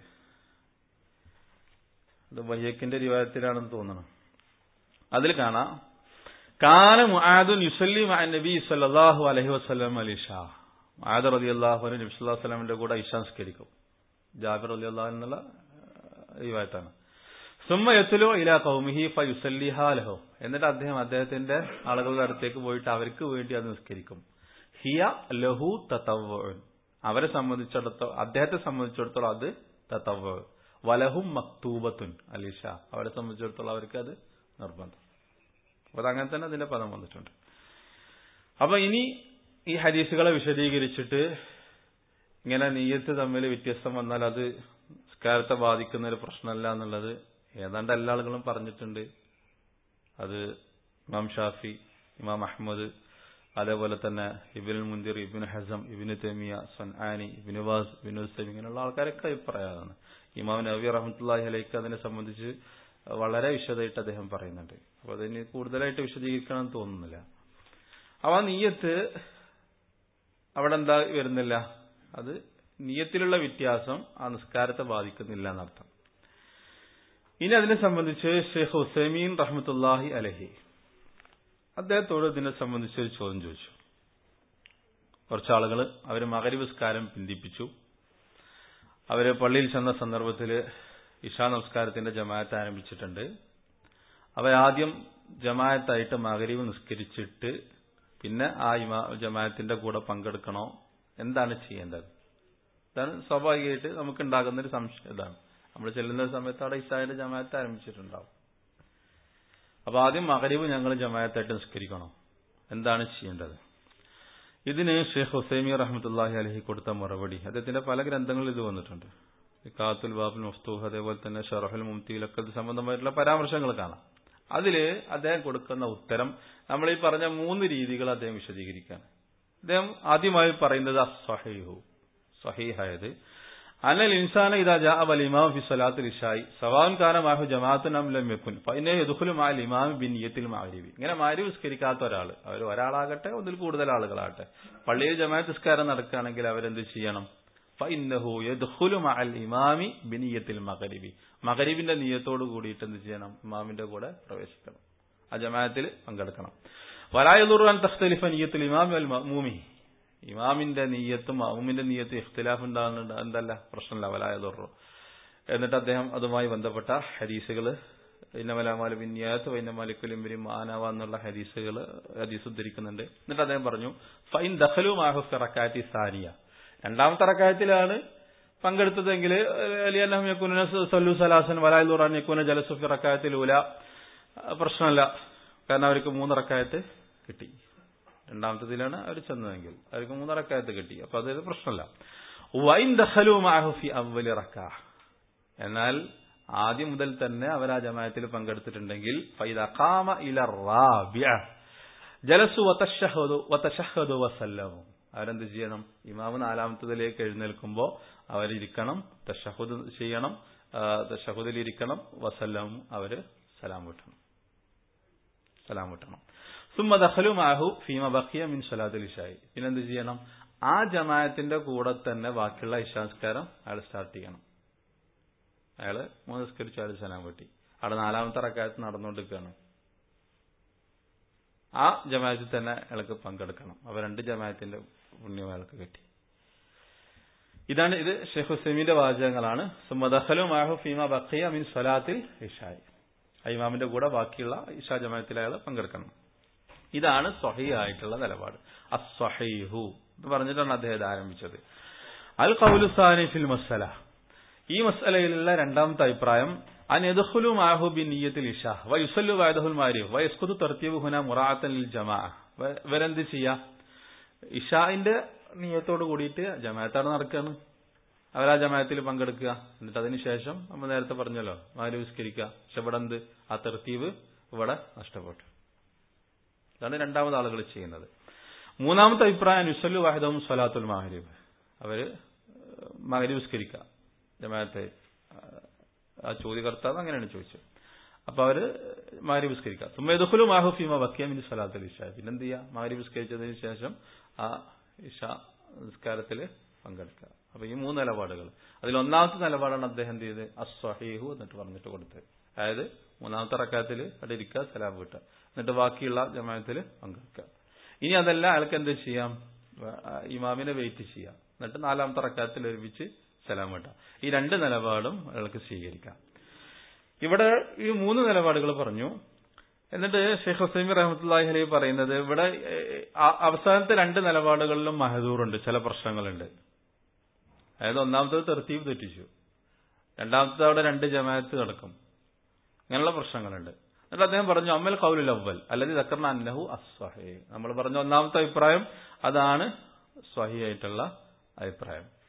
അത് വയ്യക്കിന്റെ റിവായത്തിലാണെന്ന് തോന്നണം അതിൽ കാണാം കാന മുആദുൻ യുസല്ലി മഅ നബി സല്ലല്ലാഹു അലൈഹി വസല്ലം അലിഷ മുആദ് റളിയല്ലാഹു അൻഹു നബി സല്ലല്ലാഹു അലൈഹി വസല്ലമയുടെ കൂടെ ഇഷ നിസ്കരിക്കും ജാബിർ റളിയല്ലാഹു എന്നുള്ള റിവായത്താണ് സുമ്മ യത്തുലു ഇലാ ഖൗമിഹി ഫയുസല്ലിഹാ ലഹു എന്നിട്ട് അദ്ദേഹം അദ്ദേഹത്തിന്റെ ആളുകളുടെ അടുത്തേക്ക് പോയിട്ട് അവർക്ക് വേണ്ടി അത് നിസ്കരിക്കും ഹിയ ലഹു തതവ്വുൻ അവരെ സംബന്ധിച്ചിടത്തോളം അദ്ദേഹത്തെ സംബന്ധിച്ചിടത്തോളം അത് തതവ്വു വലഹും മക്തൂബത്തുൻ അലിഷ അവരെ സംബന്ധിച്ചിടത്തോളം അവർക്ക് അത് നിർബന്ധം അപ്പൊ അങ്ങനെ തന്നെ അതിന്റെ പദം വന്നിട്ടുണ്ട് അപ്പൊ ഇനി ഈ ഹദീസുകളെ വിശദീകരിച്ചിട്ട് ഇങ്ങനെ നീയത്ത് തമ്മിൽ വ്യത്യസ്തം വന്നാൽ അത് നിസ്കാരത്തെ ബാധിക്കുന്ന ഒരു പ്രശ്നമല്ല എന്നുള്ളത് ഏതാണ്ട് എല്ലാ ആളുകളും പറഞ്ഞിട്ടുണ്ട് അത് ഇമാം ഷാഫി ഇമാം അഹമ്മദ് അതേപോലെ തന്നെ ഇബിൻ മുന്തിർ ഇബിൻ ഹസം ഇബിന് തെമിയ സൻആാനി ഇബിൻ വാസ് ഇബിൻ ഉസൈം ഇങ്ങനെയുള്ള ആൾക്കാരൊക്കെ അഭിപ്രായമാണ് ഇമാം നബി റഹമത്തുല്ലാഹി അലൈക്ക് അതിനെ സംബന്ധിച്ച് വളരെ വിശദമായിട്ട് അദ്ദേഹം പറയുന്നുണ്ട് അപ്പൊ അതിന് കൂടുതലായിട്ട് വിശദീകരിക്കണം തോന്നുന്നില്ല അപ്പൊ ആ നീയത്ത് അവിടെ എന്താ വരുന്നില്ല അത് നീയത്തിലുള്ള വ്യത്യാസം ആ നിസ്കാരത്തെ ബാധിക്കുന്നില്ല എന്നർത്ഥം ഇനി അതിനെ സംബന്ധിച്ച് ഷെയ്ഖ് ഹുസൈമീൻ റഹ്മത്തുല്ലാഹി അലഹി അദ്ദേഹത്തോട് ഇതിനെ സംബന്ധിച്ച് ഒരു ചോദ്യം ചോദിച്ചു കുറച്ചാളുകൾ അവർ മകരവിസ്കാരം പിന്തിപ്പിച്ചു അവര് പള്ളിയിൽ ചെന്ന സന്ദർഭത്തിൽ ഇഷാ നമസ്കാരത്തിന്റെ ജമാഅത്ത് ആരംഭിച്ചിട്ടുണ്ട് അവരാദ്യം ജമാഅത്തായിട്ട് മകരീവ് നിസ്കരിച്ചിട്ട് പിന്നെ ആ ഇമാ ജമാഅത്തിന്റെ കൂടെ പങ്കെടുക്കണോ എന്താണ് ചെയ്യേണ്ടത് ഇതാണ് സ്വാഭാവികമായിട്ട് നമുക്ക് ഉണ്ടാകുന്ന ഒരു സംശയം ഇതാണ് നമ്മൾ ചെല്ലുന്ന സമയത്ത് അവിടെ ഇഷായുടെ ജമാഅത്ത് ആരംഭിച്ചിട്ടുണ്ടാവും അപ്പൊ ആദ്യം മകരീവ് ഞങ്ങൾ ജമാഅത്തായിട്ട് നിസ്കരിക്കണോ എന്താണ് ചെയ്യേണ്ടത് ഇതിന് ഷെയ്ഖ് ഹുസൈമി റഹ്മത്തുല്ലാഹി അലഹി കൊടുത്ത മറുപടി അദ്ദേഹത്തിന്റെ പല ഗ്രന്ഥങ്ങളിൽ ഇത് വന്നിട്ടുണ്ട് കാത്തുൽ ബാബുൽ മഫ്തൂഹ് അതേപോലെ തന്നെ ഷറഹുൽ മുംതിയിലൊക്കെ ഇത് സംബന്ധമായിട്ടുള്ള പരാമർശങ്ങൾ കാണാം അതില് അദ്ദേഹം കൊടുക്കുന്ന ഉത്തരം നമ്മൾ ഈ പറഞ്ഞ മൂന്ന് രീതികൾ അദ്ദേഹം വിശദീകരിക്കാൻ അദ്ദേഹം ആദ്യമായി പറയുന്നത് അസ്വഹീഹു സഹീഹായത് അനൽ ഇൻസാന ഇതാ ജാ അൽ ഇമാം ഫി സലാത്തുൽ ഇഷായി സവാൻ കാന മാഹു ജമാഅത്തുൻ അം ലം യകുൻ ഫഇന്നെ യദ്ഖുലു മഅൽ ഇമാം ബി നിയത്തിൽ മഅരിബി ഇങ്ങനെ മാരി നിസ്കരിക്കാത്ത ഒരാൾ അവർ ഒരാളാകട്ടെ ഒന്നിൽ കൂടുതൽ ആളുകളാകട്ടെ പള്ളിയിൽ ജമാഅത്ത് നിസ്കാരം നടക്കുകയാണെങ്കിൽ അവരെന്ത് ചെയ്യണം ഫഇന്നഹു യദ്ഖുലു മഅൽ ഇമാമി ബി നിയത്തിൽ മഗ്രിബി മഗ്രിബിന്റെ നിയത്തോട് കൂടിയിട്ട് എന്ത് ചെയ്യണം ഇമാമിന്റെ കൂടെ പ്രവേശിക്കണം ആ ജമാഅത്തിൽ പങ്കെടുക്കണം വലായുർ അൻ തഖ്തലിഫ നിയത്തുൽ ഇമാം വൽ മഅ്മൂമി ഇമാമിന്റെ നീയത്തും മഅ്മൂമിന്റെ നീയത്തും ഇഖ്തിലാഫ് ഉണ്ടാകുന്നുണ്ട് എന്തല്ല പ്രശ്നമില്ല വലായുറു എന്നിട്ട് അദ്ദേഹം അതുമായി ബന്ധപ്പെട്ട ഹദീസുകൾ ഇന്നമലാമാലു ബിന്യാത്ത് വൈന്നമാലിക്കുലിംബരി മാനവ എന്നുള്ള ഹദീസുകൾ ഹദീസ് ഉദ്ധരിക്കുന്നുണ്ട് എന്നിട്ട് അദ്ദേഹം പറഞ്ഞു ഫൈൻ ദഖലു മാഹു ഫിറക്കാറ്റി സാനിയ രണ്ടാമത്തെ റക്കായത്തിലാണ് പങ്കെടുത്തതെങ്കിൽ അലിയല്ലാഹുന സല്ലു സലാസൻ വലായുറാൻ യക്കൂന ജലസു ഫിറക്കായത്തിൽ ഊല പ്രശ്നമല്ല കാരണം അവർക്ക് മൂന്ന് റക്കായത്ത് കിട്ടി രണ്ടാമത്തതിലാണ് അവർ ചെന്നതെങ്കിൽ അവർക്ക് മൂന്ന് റക്കായത്ത് കിട്ടി അപ്പൊ അതൊരു പ്രശ്നമല്ല വൈൻ ദഖലു മാഹുഫി അവലി റക്ക എന്നാൽ ആദ്യം മുതൽ തന്നെ അവർ ആ ജമായത്തിൽ പങ്കെടുത്തിട്ടുണ്ടെങ്കിൽ ഫൈദഖാമ ഇല റാബിയ ജലസു വതശഹദു വതശഹദു വസല്ലമു അവരെന്ത് ചെയ്യണം ഇമാമ് നാലാമത്തതിലേക്ക് എഴുന്നേൽക്കുമ്പോൾ അവരിരിക്കണം തഷഹുദ് ചെയ്യണം തഷഹുദിലിരിക്കണം വസല്ലം അവര് സലാം വിട്ടണം സലാം വിട്ടണം സുമ്മ ദഖലു മാഹു ഫീമ ബഖിയ മിൻ സലാത്തുൽ ഇഷായി പിന്നെന്ത് ചെയ്യണം ആ ജമായത്തിന്റെ കൂടെ തന്നെ ബാക്കിയുള്ള ഇഷാസ്കാരം അയാൾ സ്റ്റാർട്ട് ചെയ്യണം അയാള് മൂന്ന് നിസ്കരിച്ചു അയാൾ സലാം വെട്ടി അവിടെ നാലാമത്തെ റക്കായത്ത് നടന്നുകൊണ്ടിരിക്കുകയാണ് ആ ജമായത്തിൽ തന്നെ അയാൾക്ക് പങ്കെടുക്കണം അവ രണ്ട് ജമായത്തിന്റെ പുണ്യം അയാൾക്ക് കിട്ടി ഇതാണ് ഇത് ഷെയ്ഖ് ഹുസൈമിന്റെ വാചകങ്ങളാണ് സുമദഹലു മാഹു ഫീമ ബഖിയ മിൻ സലാത്തിൽ ഇഷായി ഇമാമിന്റെ കൂടെ ബാക്കിയുള്ള ഇഷാ ജമായത്തിൽ അയാൾ പങ്കെടുക്കണം ഇതാണ് സ്വഹീഹായിട്ടുള്ള നിലപാട് അസ്വഹീഹു എന്ന് പറഞ്ഞിട്ടാണ് അദ്ദേഹം ആരംഭിച്ചത് അൽ കൗലുസാനി ഫിൽ മസല ഈ മസലയിലുള്ള രണ്ടാമത്തെ അഭിപ്രായം അൻ യദ്ഖുലു മാഹു ബി നിയ്യത്തിൽ ഇഷ വ യുസല്ലു ബഅദഹുൽ മാരിഫ് വ യസ്ഖുതു തർത്തീബു ഹുന മുറാഅത്തൻ ലിൽ ജമാഅ ഇവരെന്ത് ചെയ്യാ ഇഷാന്റെ നിയത്തോട് കൂടിയിട്ട് ജമാഅത്താണ് നടക്കുകയാണ് അവരാ ജമാഅത്തിൽ പങ്കെടുക്കുക എന്നിട്ട് അതിന് ശേഷം നമ്മൾ നേരത്തെ പറഞ്ഞല്ലോ മാരി വിസ്കരിക്കുക പക്ഷെ ഇവിടെ എന്ത് ആ തെർത്തീവ് ഇവിടെ നഷ്ടപ്പെട്ടു ഇതാണ് രണ്ടാമത് ആളുകൾ ചെയ്യുന്നത് മൂന്നാമത്തെ അഭിപ്രായം നുസല്ലു വാഹിദവും സ്വലാത്തുൽ മാഹരീബ് അവര് മഹരി വിസ്കരിക്കുക ജമാഅത്തെ ആ ചോദ്യകർത്താവ് അങ്ങനെയാണ് ചോദിച്ചത് അപ്പൊ അവര് മാരി വിസ്കരിക്കുക തുമ്മദുഖുലു മാഹുഫീമ വക്കിയമിൻ സ്വലാത്തുൽ ഇഷ പിന്നെന്ത് ചെയ്യുക മാരി വിസ്കരിച്ചതിന് ശേഷം ആ ഇഷ നിസ്കാരത്തിൽ പങ്കെടുക്കുക അപ്പൊ ഈ മൂന്ന് നിലപാടുകൾ അതിൽ ഒന്നാമത്തെ നിലപാടാണ് അദ്ദേഹം എന്ത് ചെയ്ത് അസ്വഹീഹു എന്നിട്ട് പറഞ്ഞിട്ട് കൊടുത്തത് അതായത് മൂന്നാമത്തെ റക്കാത്തിൽ അവിടെ ഇരിക്കുക സലാം കിട്ടുക എന്നിട്ട് ബാക്കിയുള്ള ജമാഅത്തിൽ പങ്കെടുക്കുക ഇനി അതല്ല അയാൾക്ക് എന്ത് ചെയ്യാം ഇമാമിനെ വെയിറ്റ് ചെയ്യാം എന്നിട്ട് നാലാമത്തെ റക്കാത്തിൽ ഒരുമിച്ച് സലാം കിട്ടാം ഈ രണ്ട് നിലപാടും അയാൾക്ക് സ്വീകരിക്കാം ഇവിടെ ഈ മൂന്ന് നിലപാടുകൾ പറഞ്ഞു എന്നിട്ട് ഷെയ്ഖ് ഹുസൈമി റഹമത്തുല്ലാഹി അലൈഹി പറയുന്നത് ഇവിടെ അവസാനത്തെ രണ്ട് നിലപാടുകളിലും മഹദൂറുണ്ട് ചില പ്രശ്നങ്ങളുണ്ട് അതായത് ഒന്നാമത്തത് തെർത്തീവ് തെറ്റിച്ചു രണ്ടാമത്തത് അവിടെ രണ്ട് ജമാഅത്ത് നടക്കും അങ്ങനെയുള്ള പ്രശ്നങ്ങളുണ്ട് എന്നിട്ട് അദ്ദേഹം പറഞ്ഞു അമ്മൽ കൗലുൽ അവൽ അല്ലെങ്കിൽ ദക്കർണ അന്നഹു അസ്വഹി നമ്മൾ പറഞ്ഞ ഒന്നാമത്തെ അഭിപ്രായം അതാണ് സ്വഹിയായിട്ടുള്ള അഭിപ്രായം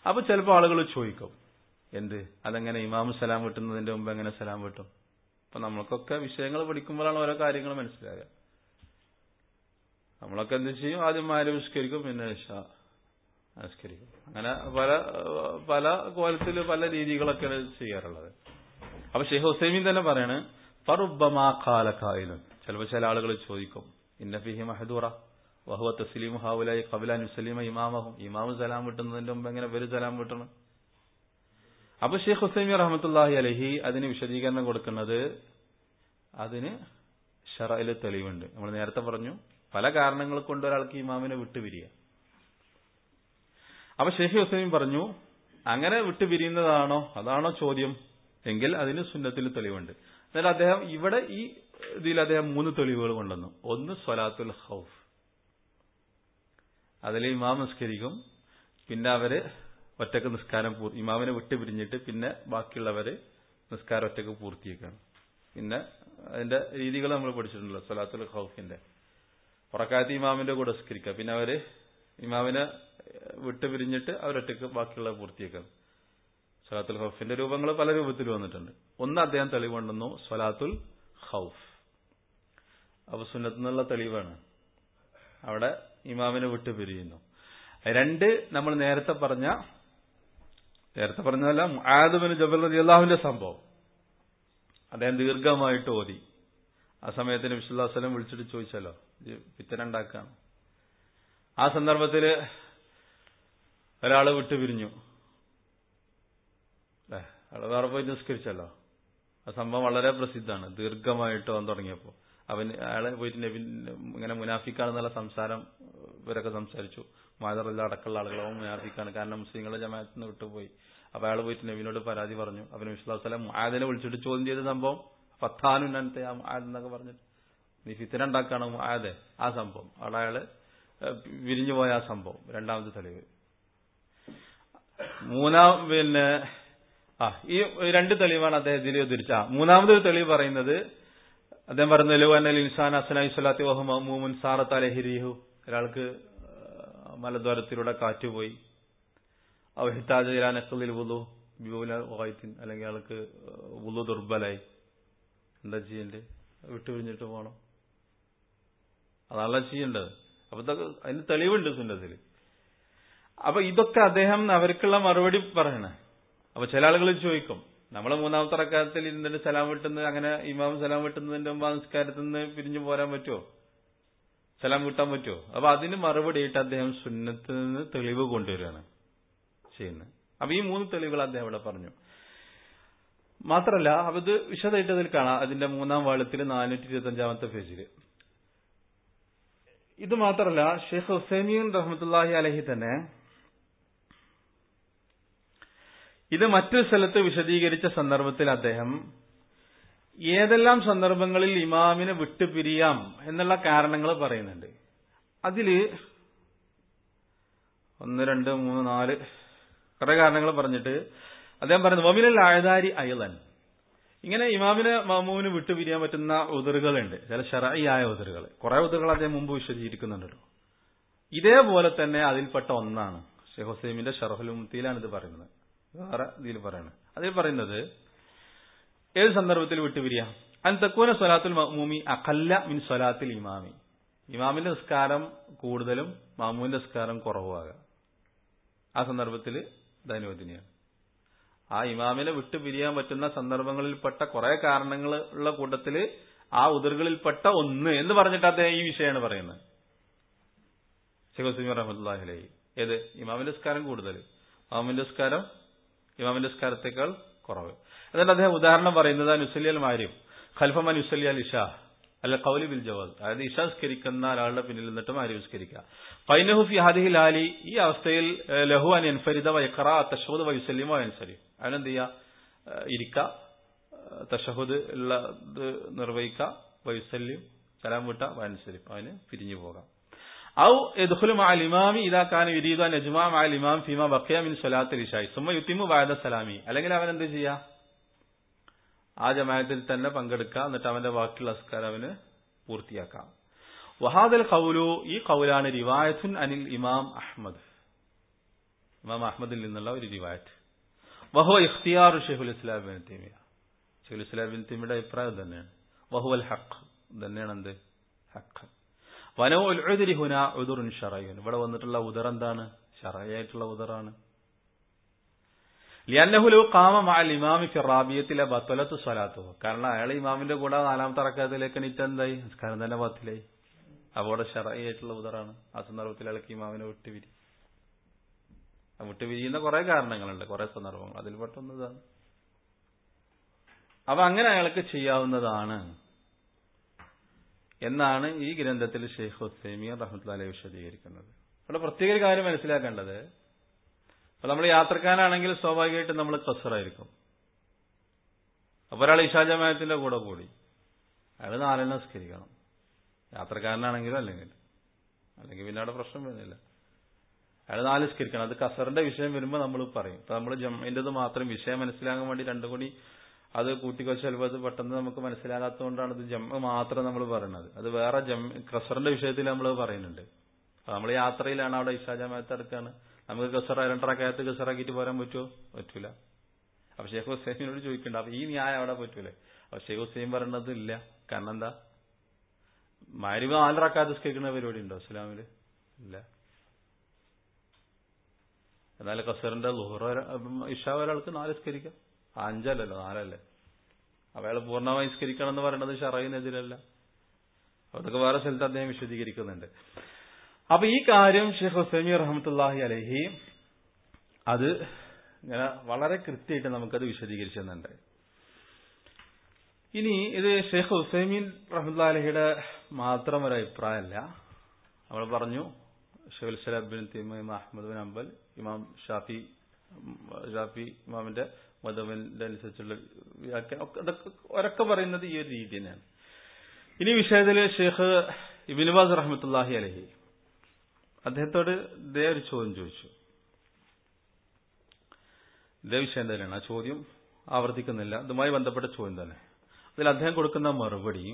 അപ്പൊ ചിലപ്പോൾ ആളുകൾ ചോദിക്കും എന്ത് അതെങ്ങനെ ഇമാം സലാം കിട്ടുന്നതിന്റെ മുമ്പ് എങ്ങനെ സലാം കിട്ടും അപ്പൊ നമ്മൾക്കൊക്കെ വിഷയങ്ങൾ പഠിക്കുമ്പോഴാണ് ഓരോ കാര്യങ്ങൾ മനസ്സിലാകുക നമ്മളൊക്കെ എന്ത് ചെയ്യും ആദ്യം ആരവിഷ്കരിക്കും പിന്നെ ഇഷാ നമസ്കരിക്കും അങ്ങനെ പല പല കോലത്തിൽ പല രീതികളൊക്കെയാണ് ചെയ്യാറുള്ളത് അപ്പൊ ഷെയ്ഖ് ഹുസൈമീൻ തന്നെ പറയാണ് ഫറുബമാ കാലക്കായലും ചിലപ്പോൾ ചില ആളുകൾ ചോദിക്കും ഇന്ന ഫിഹി മഹദൂറ വഹുവ തസ്ലീം ഹാവുലായി കബില നുസലീമ ഇമാമഹും ഇമാമ് സലാം വിട്ടുന്നതിന്റെ മുമ്പ് എങ്ങനെ വരും സലാം വിട്ടണം അപ്പൊ ഷെയ്ഖ് ഹുസൈമി റഹമത്തുല്ലാഹി അലഹി അതിന് വിശദീകരണം കൊടുക്കുന്നത് അതിന് ഷറയില് തെളിവുണ്ട് നമ്മൾ നേരത്തെ പറഞ്ഞു പല കാരണങ്ങൾ കൊണ്ട് ഒരാൾക്ക് ഇമാമിനെ വിട്ടുപിരിയ അപ്പൊ ഷെയ്ഖ് ഹുസൈൻ പറഞ്ഞു അങ്ങനെ വിട്ടുപിരിയുന്നതാണോ അതാണോ ചോദ്യം എങ്കിൽ അതിന് സുന്നത്തിൽ തെളിവുണ്ട് എന്നാൽ അദ്ദേഹം ഇവിടെ ഈ ഇതിൽ അദ്ദേഹം മൂന്ന് തെളിവുകൾ കൊണ്ടുവന്നു ഒന്ന് സ്വലാത്തുൽ ഹൗഫ് അതിൽ ഇമാം നിസ്കരിക്കും പിന്നെ അവര് ഒറ്റക്ക് നിസ്കാരം പൂർ ഇമാമിനെ വിട്ടുപിരിഞ്ഞിട്ട് പിന്നെ ബാക്കിയുള്ളവര് നിസ്കാരം ഒറ്റക്ക് പൂർത്തിയാക്കണം പിന്നെ അതിന്റെ രീതികൾ നമ്മൾ പഠിച്ചിട്ടുണ്ടല്ലോ സ്വലാത്തുൽ ഹൗഫിന്റെ ഉറക്കാത്ത ഇമാമിന്റെ കൂടെ നിസ്കരിക്കുക പിന്നെ അവര് ഇമാമിനെ വിട്ടുപിരിഞ്ഞിട്ട് അവരൊറ്റക്ക് ബാക്കിയുള്ള പൂർത്തിയാക്കണം സ്വലാത്തുൽ ഹൗഫിന്റെ രൂപങ്ങൾ പല രൂപത്തിൽ വന്നിട്ടുണ്ട് ഒന്ന് അദ്ദേഹം തെളിവുണ്ടെന്നു സ്വലാത്തുൽ ഹൗഫ് അപ്പൊ സുന്നത്തിനുള്ള തെളിവാണ് അവിടെ ഇമാമിനെ വിട്ടുപിരിയുന്നു രണ്ട് നമ്മൾ നേരത്തെ പറഞ്ഞ നേരത്തെ പറഞ്ഞതല്ല ആദബിന് ജബൽ റതി അള്ളാഹുവിന്റെ സംഭവം അദ്ദേഹം ദീർഘമായിട്ട് ഓതി ആ സമയത്തിന് വിശ്വല്ലാസ്ലം വിളിച്ചിട്ട് ചോദിച്ചല്ലോ പിത്തന ഉണ്ടാക്കാണ് ആ സന്ദർഭത്തിൽ ഒരാള് വിട്ടുപിരിഞ്ഞു അല്ലേ അയാൾ വേറെ പോയി നിസ്കരിച്ചല്ലോ ആ സംഭവം വളരെ പ്രസിദ്ധമാണ് ദീർഘമായിട്ട് അവൻ തുടങ്ങിയപ്പോൾ അവൻ അയാളെ പോയിട്ട് നബി ഇങ്ങനെ മുനാഫിക്കാണെന്നുള്ള സംസാരം ഇവരൊക്കെ സംസാരിച്ചു മാതറല്ല അടക്കമുള്ള ആളുകൾ അവൻ മുനാഫിക്കാണ് കാരണം മുസ്ലിങ്ങളെ ജമാഅത്തിൽ നിന്ന് വിട്ടുപോയി അപ്പൊ അയാൾ പോയിട്ട് നബിനോട് പരാതി പറഞ്ഞു അവന് വിശ്വാസലം ആദിനെ വിളിച്ചിട്ട് ചോദ്യം ചെയ്ത സംഭവം ഫത്താനുനത്തെ ആ ആദ് എന്നൊക്കെ പറഞ്ഞിട്ട് നീ ഫിത്തിന ഉണ്ടാക്കാണ് ആദെ ആ സംഭവം അവിടെ അയാള് വിരിഞ്ഞു പോയ ആ സംഭവം രണ്ടാമത്തെ തെളിവ് മൂന്നാം പിന്നെ ആ ഈ രണ്ട് തെളിവാണ് അദ്ദേഹം ഇതിൽ ഉദ്ധരിച്ച മൂന്നാമതൊരു തെളിവ് പറയുന്നത് അദ്ദേഹം പറയുന്നത് ലഘുവന്നൽ ഇൻസാൻ അസനായി സ്വലാത്തി വഹുമൂമുൻ സാറത്ത് അലഹിരിഹു ഒരാൾക്ക് മലദ്വാരത്തിലൂടെ കാറ്റുപോയി അവഹിത്താജിലാനക്കുള്ളിൽ വുളു ബിബുല വായിത്തിൻ അല്ലെങ്കിൽ അയാൾക്ക് വുളു ദുർബലായി എന്താ ചെയ്യണ്ടേ വിട്ടുപിരിഞ്ഞിട്ട് പോകണം അതാണല്ലോ ചെയ്യേണ്ടത് അപ്പൊ ഇതൊക്കെ അതിന് തെളിവുണ്ട് സുന്നത്തിൽ അപ്പൊ ഇതൊക്കെ അദ്ദേഹം അവർക്കുള്ള മറുപടി പറയണേ അപ്പൊ ചില ആളുകൾ ചോദിക്കും നമ്മളെ മൂന്നാമത്തെ റക്കാലത്തിൽ ഇരുന്നിട്ട് സലാം വിട്ടുന്നത് അങ്ങനെ ഇമാം സലാം വിട്ടുന്നതിന്റെ മുമ്പ് നിസ്കാരത്തിൽ നിന്ന് പിരിഞ്ഞു പോരാൻ പറ്റുമോ സലാം വിട്ടാൻ പറ്റുമോ അപ്പൊ അതിന് മറുപടിയായിട്ട് അദ്ദേഹം സുന്നത്തിൽ നിന്ന് തെളിവ് കൊണ്ടുവരികയാണ് ചെയ്യുന്നത് അപ്പൊ ഈ മൂന്ന് തെളിവുകൾ അദ്ദേഹം ഇവിടെ പറഞ്ഞു മാത്രല്ല അപ്പൊ ഇത് വിശദമായിട്ട് അതിൽ കാണാം അതിന്റെ മൂന്നാം വാളത്തിൽ നാനൂറ്റി ഇരുപത്തി അഞ്ചാമത്തെ പേജില് ഇത് മാത്രല്ല ഷെയ്ഖ് ഹുസൈമീൻ റഹ്മത്തുല്ലാഹി അലഹി തന്നെ ഇത് മറ്റൊരു സ്ഥലത്ത് വിശദീകരിച്ച സന്ദർഭത്തിൽ അദ്ദേഹം ഏതെല്ലാം സന്ദർഭങ്ങളിൽ ഇമാമിനെ വിട്ടുപിരിയാം എന്നുള്ള കാരണങ്ങൾ പറയുന്നുണ്ട് അതില് ഒന്ന് രണ്ട് മൂന്ന് നാല് കുറെ കാരണങ്ങൾ പറഞ്ഞിട്ട് അദ്ദേഹം പറയുന്നത് വമിനൽ ആയതാരി അയലൻ ഇങ്ങനെ ഇമാമിനെ മാമൂവിന് വിട്ടുപിരിയാൻ പറ്റുന്ന ഉതിറുകളുണ്ട് ചില ഷറായിയായ ഉതിറുകൾ കുറെ ഉതിറുകൾ അദ്ദേഹം മുമ്പ് വിശദീകരിക്കുന്നുണ്ടല്ലോ ഇതേപോലെ തന്നെ അതിൽപ്പെട്ട ഒന്നാണ് ഷെയ്ഖ് ഹുസൈമിന്റെ ഷറഹുൽ മുത്തിയിലാണ് ഇത് പറയുന്നത് വേറെ ഇതിൽ പറയുന്നത് അതിൽ പറയുന്നത് ഏത് സന്ദർഭത്തിൽ വിട്ടുപിരിയാം അൻ തക്കൂന സ്വലാത്തുൽ മഅ്മൂമി അഖല്ല മിൻ സ്വലാത്തിൽ ഇമാമി ഇമാമിന്റെ നിസ്കാരം കൂടുതലും മാമൂവിന്റെ നിസ്കാരം കുറവുമാകാം ആ സന്ദർഭത്തിൽ ഇത് അനുവദനീയാണ് ആ ഇമാമിനെ വിട്ടുപിരിയാൻ പറ്റുന്ന സന്ദർഭങ്ങളിൽപ്പെട്ട കുറെ കാരണങ്ങൾ ഉള്ള കൂട്ടത്തിൽ ആ ഉതിറുകളിൽപ്പെട്ട ഒന്ന് എന്ന് പറഞ്ഞിട്ട് അദ്ദേഹം ഈ വിഷയമാണ് പറയുന്നത് ഷെഖുസിമി റഹമത്തുല്ലാഹി അലൈഹി ഏത് ഇമാമിന്റെ നിസ്കാരം കൂടുതൽ ഇമാമിന്റെ നിസ്കാരം ഇമാമിന്റെ നിസ്കാരത്തെക്കാൾ കുറവ് എന്നിട്ട് അദ്ദേഹം ഉദാഹരണം പറയുന്നത് നുസലിയൽ മാര്യം ഖൽഫമൻ യുസലി അൽ ഇഷ അല്ല കൗലി ബിൽ ജവാദ് അതായത് ഇഷ സ്കരിക്കുന്ന ഒരാളുടെ പിന്നിൽ നിന്നിട്ട് മാരി സ്കരിക്കുക ഫൈനഹുഫി ഹാദിഹിൽ ആലി ഈ അവസ്ഥയിൽ ലഹു അൻ എൻഫരിദ വൈഖറ തഷഹുദ് വൈസല്യമോ അനുസരി അവനെന്ത് ചെയ്യുക ഇരിക്ക തഷഹുദ് ഉള്ള ഇത് നിർവഹിക്കുക വൈസല്യം സലാം വിട്ട വനുസരിപ്പ് അവന് പിരിഞ്ഞു പോകാം ഔ യദ്ഖുലു മഅൽ ഇമാമി ഇദാ കാന യുരീദു അൻ യജ്മഅ മഅൽ ഇമാം ഫീമാ ബഖിയ മിൻ സ്വലാത്തിൽ ഇശായി സുമ്മ യുത്തിമു ബഅദ സലാമി അല്ലെങ്കിൽ അവൻ എന്ത് ചെയ്യാ ആ ജമാഅത്തിൽ തന്നെ പങ്കെടുക്കുക എന്നിട്ട് അവന്റെ ബാക്കിയുള്ള അസ്കാരം അവന് പൂർത്തിയാക്കാം വഹാദൽ ഖൗലു ഈ ഖൗലാണ് റിവായത്തുൻ അനിൽ ഇമാം അഹ്മദ് ഇമാം അഹമ്മദിൽ നിന്നുള്ള ഒരു റിവായത്ത് വഹോ ഇഖ്തിയാർ ഷെയ്ഖുൽ ഇസ്ലാം ബിൻ തീമിയ ഷെയ്ഖുൽ ഇസ്ലാം ബിൻ തീമിയുടെ അഭിപ്രായം തന്നെയാണ് വഹുവൽ ഹഖ് തന്നെയാണ് എന്ത് ഹഖ് വനോ ഉൽഉദരി ഹുന ഉദുറുൻ ഷറയ്യൻ ഇവിടെ വന്നിട്ടുള്ള ഉദർ എന്താണ് ഷറയായിട്ടുള്ള ഉദറാണ് ലിയന്നഹുലു കാമ മഅൽ ഇമാമി ഫി റാബിയത്തിലെ ബത്തലത്തു സ്വലാത്തു കാരണം അയാൾ ഇമാമിന്റെ കൂടെ നാലാമത്തെ റക്കാത്തിലേക്ക് എണീറ്റ് എന്തായി നിസ്കാരം തന്നെ ബാത്തിലായി അവിടെ ഷറയായിട്ടുള്ള ഉദറാണ് ആ സന്ദർഭത്തിൽ അയാൾക്ക് ഇമാമിനെ വിട്ടുപിരി ആ വിട്ടുപിരിയുന്ന കുറെ കാരണങ്ങളുണ്ട് കുറെ സന്ദർഭങ്ങൾ അതിൽ പെട്ടൊന്ന് ഇതാണ് അപ്പൊ അങ്ങനെ അയാൾക്ക് ചെയ്യാവുന്നതാണ് എന്നാണ് ഈ ഗ്രന്ഥത്തിൽ ഷെയ്ഖ് ഹുസൈമിയ റഹ്മത്തുല്ലാലെ വിശദീകരിക്കുന്നത് അവിടെ പ്രത്യേക ഒരു കാര്യം മനസ്സിലാക്കേണ്ടത് അപ്പൊ നമ്മൾ യാത്രക്കാരാണെങ്കിൽ സ്വാഭാവികമായിട്ടും നമ്മൾ കസറായിരിക്കും അപ്പൊ ഒരാൾ ഇഷാജമായത്തിന്റെ കൂടെ കൂടി അയാൾ നാലെണ്ണം സ്കരിക്കണം യാത്രക്കാരനാണെങ്കിലും അല്ലെങ്കിൽ അല്ലെങ്കിൽ പിന്നെ അവിടെ പ്രശ്നം വരുന്നില്ല അയാൾ നാല് സ്കരിക്കണം അത് കസറിന്റെ വിഷയം വരുമ്പോൾ നമ്മൾ പറയും ഇപ്പൊ നമ്മൾ ജമ്മിൻ്റെത് മാത്രം വിഷയം മനസ്സിലാകാൻ വേണ്ടി രണ്ടും കൂടി അത് കൂട്ടിക്കൊച്ച് ചിലപ്പോൾ അത് പെട്ടെന്ന് നമുക്ക് മനസ്സിലാകാത്തതുകൊണ്ടാണ് ഇത് ജമ്മ് മാത്രം നമ്മൾ പറയുന്നത് അത് വേറെ ജമ്മ് കസറിന്റെ വിഷയത്തിൽ നമ്മൾ പറയുന്നുണ്ട് അപ്പൊ നമ്മൾ യാത്രയിലാണ് അവിടെ ഇഷാജമായത്ത് എടുക്കാണ് നമുക്ക് കസറ രണ്ടറക്കകത്ത് കസറാക്കിയിട്ട് പോരാൻ പറ്റുമോ പറ്റൂല അപ്പൊ ഷെയ്ഖ് ഹുസൈമിനോട് ചോദിക്കണ്ട അപ്പൊ ഈ ന്യായം അവിടെ പറ്റൂലേ അപ്പൊ ഷെയ്ഖ് ഹുസൈൻ പറയണത് ഇല്ല കാരണം എന്താ മാരിവ് നാലറക്കാത്ത് സ്കരിക്കുന്ന പരിപാടി ഉണ്ടോ ഇസ്ലാമില് ഇല്ല എന്നാൽ കസറിന്റെ ലുഹറ ഇഷ ഒരാൾക്ക് നാല് സ്കരിക്കാം അഞ്ചല്ലല്ലോ നാലല്ലേ അപ്പൊ അയാൾ പൂർണ്ണമായി സ്കരിക്കണം എന്ന് പറയുന്നത് ഷറയിനെതിരല്ല അതൊക്കെ വേറെ സ്ഥലത്ത് അദ്ദേഹം വിശദീകരിക്കുന്നുണ്ട് അപ്പൊ ഈ കാര്യം ഷെയ്ഖ് ഹുസൈമി റഹമത്തുല്ലാഹി അലഹി അത് ഇങ്ങനെ വളരെ കൃത്യമായിട്ട് നമുക്കത് വിശദീകരിച്ചു തന്നുണ്ട് ഇനി ഇത് ഷെയ്ഖ് ഹുസൈമീൻ റഹ്മുല്ലാ അലഹിയുടെ മാത്രം ഒരു അഭിപ്രായമല്ല നമ്മൾ പറഞ്ഞു ഷെയ്ഖുൽ സലാബ് ബിൻ തീമ ഇമാം അഹമ്മദ് ബിൻ അംബൽ ഇമാം ഷാഫി ഷാഫി ഇമാമിന്റെ മതവിന്റെ അനുസരിച്ചുള്ള അതൊക്കെ ഒരൊക്കെ പറയുന്നത് ഈ ഒരു രീതി തന്നെയാണ് ഇനി വിഷയത്തിൽ ഷെയ്ഖ് ഇബിനുബാസ് റഹ്മത്തുല്ലാഹി അലഹി അദ്ദേഹത്തോട് ഇതേ ഒരു ചോദ്യം ചോദിച്ചു ഇതേ വിഷയം തന്നെയാണ് ആ ചോദ്യം ആവർത്തിക്കുന്നില്ല ഇതുമായി ബന്ധപ്പെട്ട ചോദ്യം തന്നെ അതിൽ അദ്ദേഹം കൊടുക്കുന്ന മറുപടി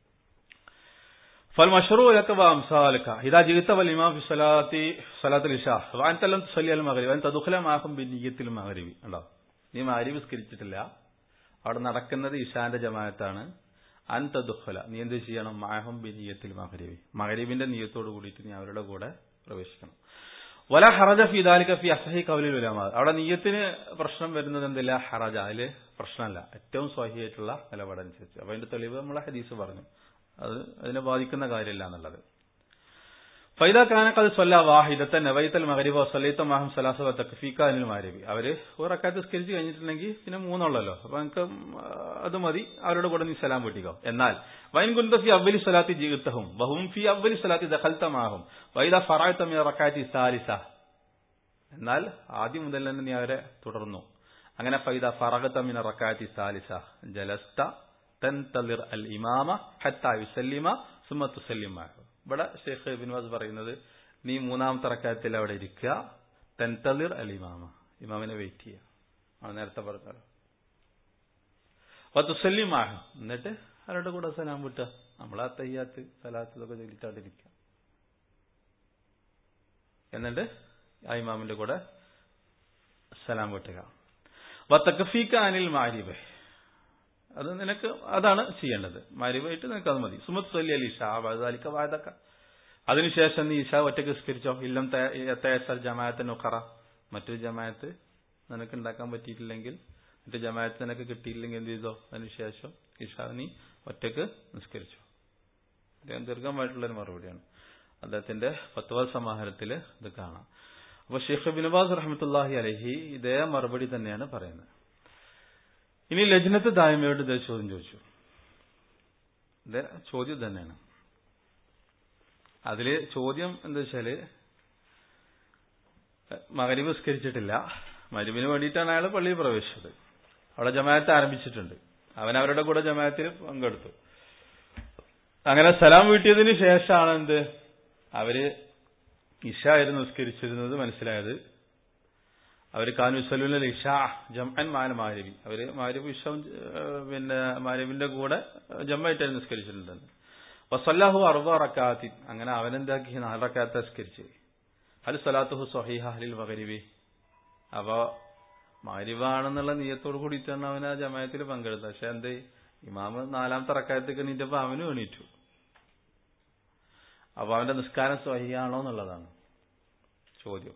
فالمشروع لك وامثالك اذا جئت والامام في صلاه صلاه العشاء وانت لم تصلي المغرب وانت تدخل معهم بنيه المغرب ഉണ്ടോ നീ മാരി വിസ്കരിച്ചിട്ടില്ല അവിടെ നടക്കുന്നത് ഇഷാന്റെ ജമാഅത്താണ് അൻ തദുഖല നീ എന്ത് ചെയ്യണം മാഹം ബിനിയത്തിൽ മഹരീബി മഹരീബിന്റെ നിയത്തോട് കൂടിയിട്ട് നീ അവരുടെ കൂടെ പ്രവേശിക്കണം വല ഹറജ ഫി ദാലിക ഫി അസഹി കൗലിൽ ഉലമ അവിടെ നീയത്തിന് പ്രശ്നം വരുന്നത് എന്തില്ല ഹറജ അതില് പ്രശ്നമല്ല ഏറ്റവും സ്വാഹിയായിട്ടുള്ള നിലപാടനുസരിച്ച് അപ്പൊ അതിന്റെ തെളിവ് നമ്മളെ ഹദീസ് പറഞ്ഞു അത് അതിനെ ബാധിക്കുന്ന കാര്യമില്ല എന്നുള്ളത് ഫൈദ കാനക്കത് സ്വല്ല വാഹിദത്തെ നവൈത്തൽ മകരിബോ സലീത്ത മാഹം സലാസവ തക്ഫീക്ക അനിൽ മാരബി അവര് ഒരക്കാത്ത് സ്കരിച്ച് കഴിഞ്ഞിട്ടുണ്ടെങ്കിൽ പിന്നെ മൂന്നുള്ളല്ലോ അപ്പൊ നമുക്ക് അത് മതി അവരുടെ കൂടെ നീ സലാം വീട്ടിക്കോ എന്നാൽ വൈൻ കുന്ത ഫി അവലി സ്വലാത്തി ജീവിതവും ബഹും ഫി അവലി സ്വലാത്തി ദഖൽത്തമാഹും വൈദ ഫറായത്തമിയ റക്കാറ്റി സാലിസ എന്നാൽ ആദ്യം മുതൽ തന്നെ നീ അവരെ തുടർന്നു അങ്ങനെ ഫൈദ ഫറഗത്തമിന റക്കാറ്റി സാലിസ ജലസ്ത തൻതലിർ അൽ ഇമാമ ഹത്ത യുസല്ലിമ സുമ തുസല്ലിമാഹു ഇവിടെ ഷെയ്ഖ് ബിൻവാസ് പറയുന്നത് നീ മൂന്നാമത്തെ റക്കാത്തിൽ അവിടെ ഇരിക്കുക തെൻതലിർ അൽ ഇമാമ ഇമാമിനെ വെയിറ്റ് ചെയ്യുക ആണ് നേരത്തെ പറഞ്ഞല്ലോ അപ്പൊ തുസല്ലിമാഹു എന്നിട്ട് അവരുടെ കൂടെ സലാം വിട്ടുക നമ്മൾ ആ തയ്യാത്ത് സലാത്തിലൊക്കെ ചൊല്ലിട്ടാണ്ടിരിക്കുക എന്നിട്ട് ആ ഇമാമിന്റെ കൂടെ സലാം വിട്ടുക വത്തക്കഫീക്ക അനിൽ മാരിബ് അത് നിനക്ക് അതാണ് ചെയ്യേണ്ടത് മാരിബായിട്ട് നിനക്ക് അത് മതി സുമത് സൊല്ലി അലി ഷാ വാദാലിക്ക വാദക്ക അതിനുശേഷം നീ ഇഷ ഒറ്റയ്ക്ക് സ്കരിച്ചോ ഇല്ലം തേസൽ ജമാഅത്ത് നുഖറ മറ്റൊരു ജമാഅത്ത് നിനക്ക് ഉണ്ടാക്കാൻ പറ്റിയിട്ടില്ലെങ്കിൽ മറ്റു ജമാഅത്ത് നിനക്ക് കിട്ടിയില്ലെങ്കിൽ എന്ത് ചെയ്തോ അതിനുശേഷം ഇഷ നീ ഒറ്റയ്ക്ക് നിസ്കരിച്ചു അദ്ദേഹം ദീർഘമായിട്ടുള്ളൊരു മറുപടിയാണ് അദ്ദേഹത്തിന്റെ ഫത്വ സമാഹാരത്തിൽ ഇത് കാണാം അപ്പൊ ഷെയ്ഖ് ബിനുബാസ് റഹമത്തുല്ലാഹി അലഹി ഇതേ മറുപടി തന്നെയാണ് പറയുന്നത് ഇനി ലജ്നത്ത് ദായ്മയോട് ഇതേ ചോദ്യം ചോദിച്ചു ഇതേ ചോദ്യം തന്നെയാണ് അതില് ചോദ്യം എന്താ വെച്ചാല് മകരി വിസ്കരിച്ചിട്ടില്ല മരുവിന് വേണ്ടിയിട്ടാണ് അയാൾ പള്ളിയിൽ പ്രവേശിച്ചത് അവിടെ ജമാഅത്ത് ആരംഭിച്ചിട്ടുണ്ട് അവൻ അവരുടെ കൂടെ ജമാഅത്തിൽ പങ്കെടുത്തു അങ്ങനെ സലാം വീട്ടിയതിന് ശേഷമാണ് എന്ത് അവര് ഇഷ ആയിരുന്നു നിസ്കരിച്ചിരുന്നത് മനസ്സിലായത് അവര് കാനുസലുൽ ഇഷ ജംഅൻ മാന മാരവി അവര് മാരവി ഇഷ പിന്നെ മാരവിന്റെ കൂടെ ജമ്മായിട്ടായിരുന്നു നിസ്കരിച്ചിട്ടുണ്ടെന്ന് വസല്ലാഹു അറുബ റക്കാത്തി അങ്ങനെ അവനെന്താക്കി നാല് റക്കാത്ത നിസ്കരിച്ച് അൽ സലാത്തുഹു സൊഹീഹ അലിൽ മകരിബി അപ്പോ മാരിവാണെന്നുള്ള നീയത്തോട് കൂടിയിട്ടാണ് അവൻ ആ ജമായത്തിൽ പങ്കെടുത്തത് പക്ഷെ എന്ത് ഇമാമ് നാലാമത്തെ റക്കായത്തേക്ക് എണീറ്റപ്പോ അവനും എണീറ്റു അപ്പൊ അവന്റെ നിസ്കാരം സ്വഹിയാണോ എന്നുള്ളതാണ് ചോദ്യം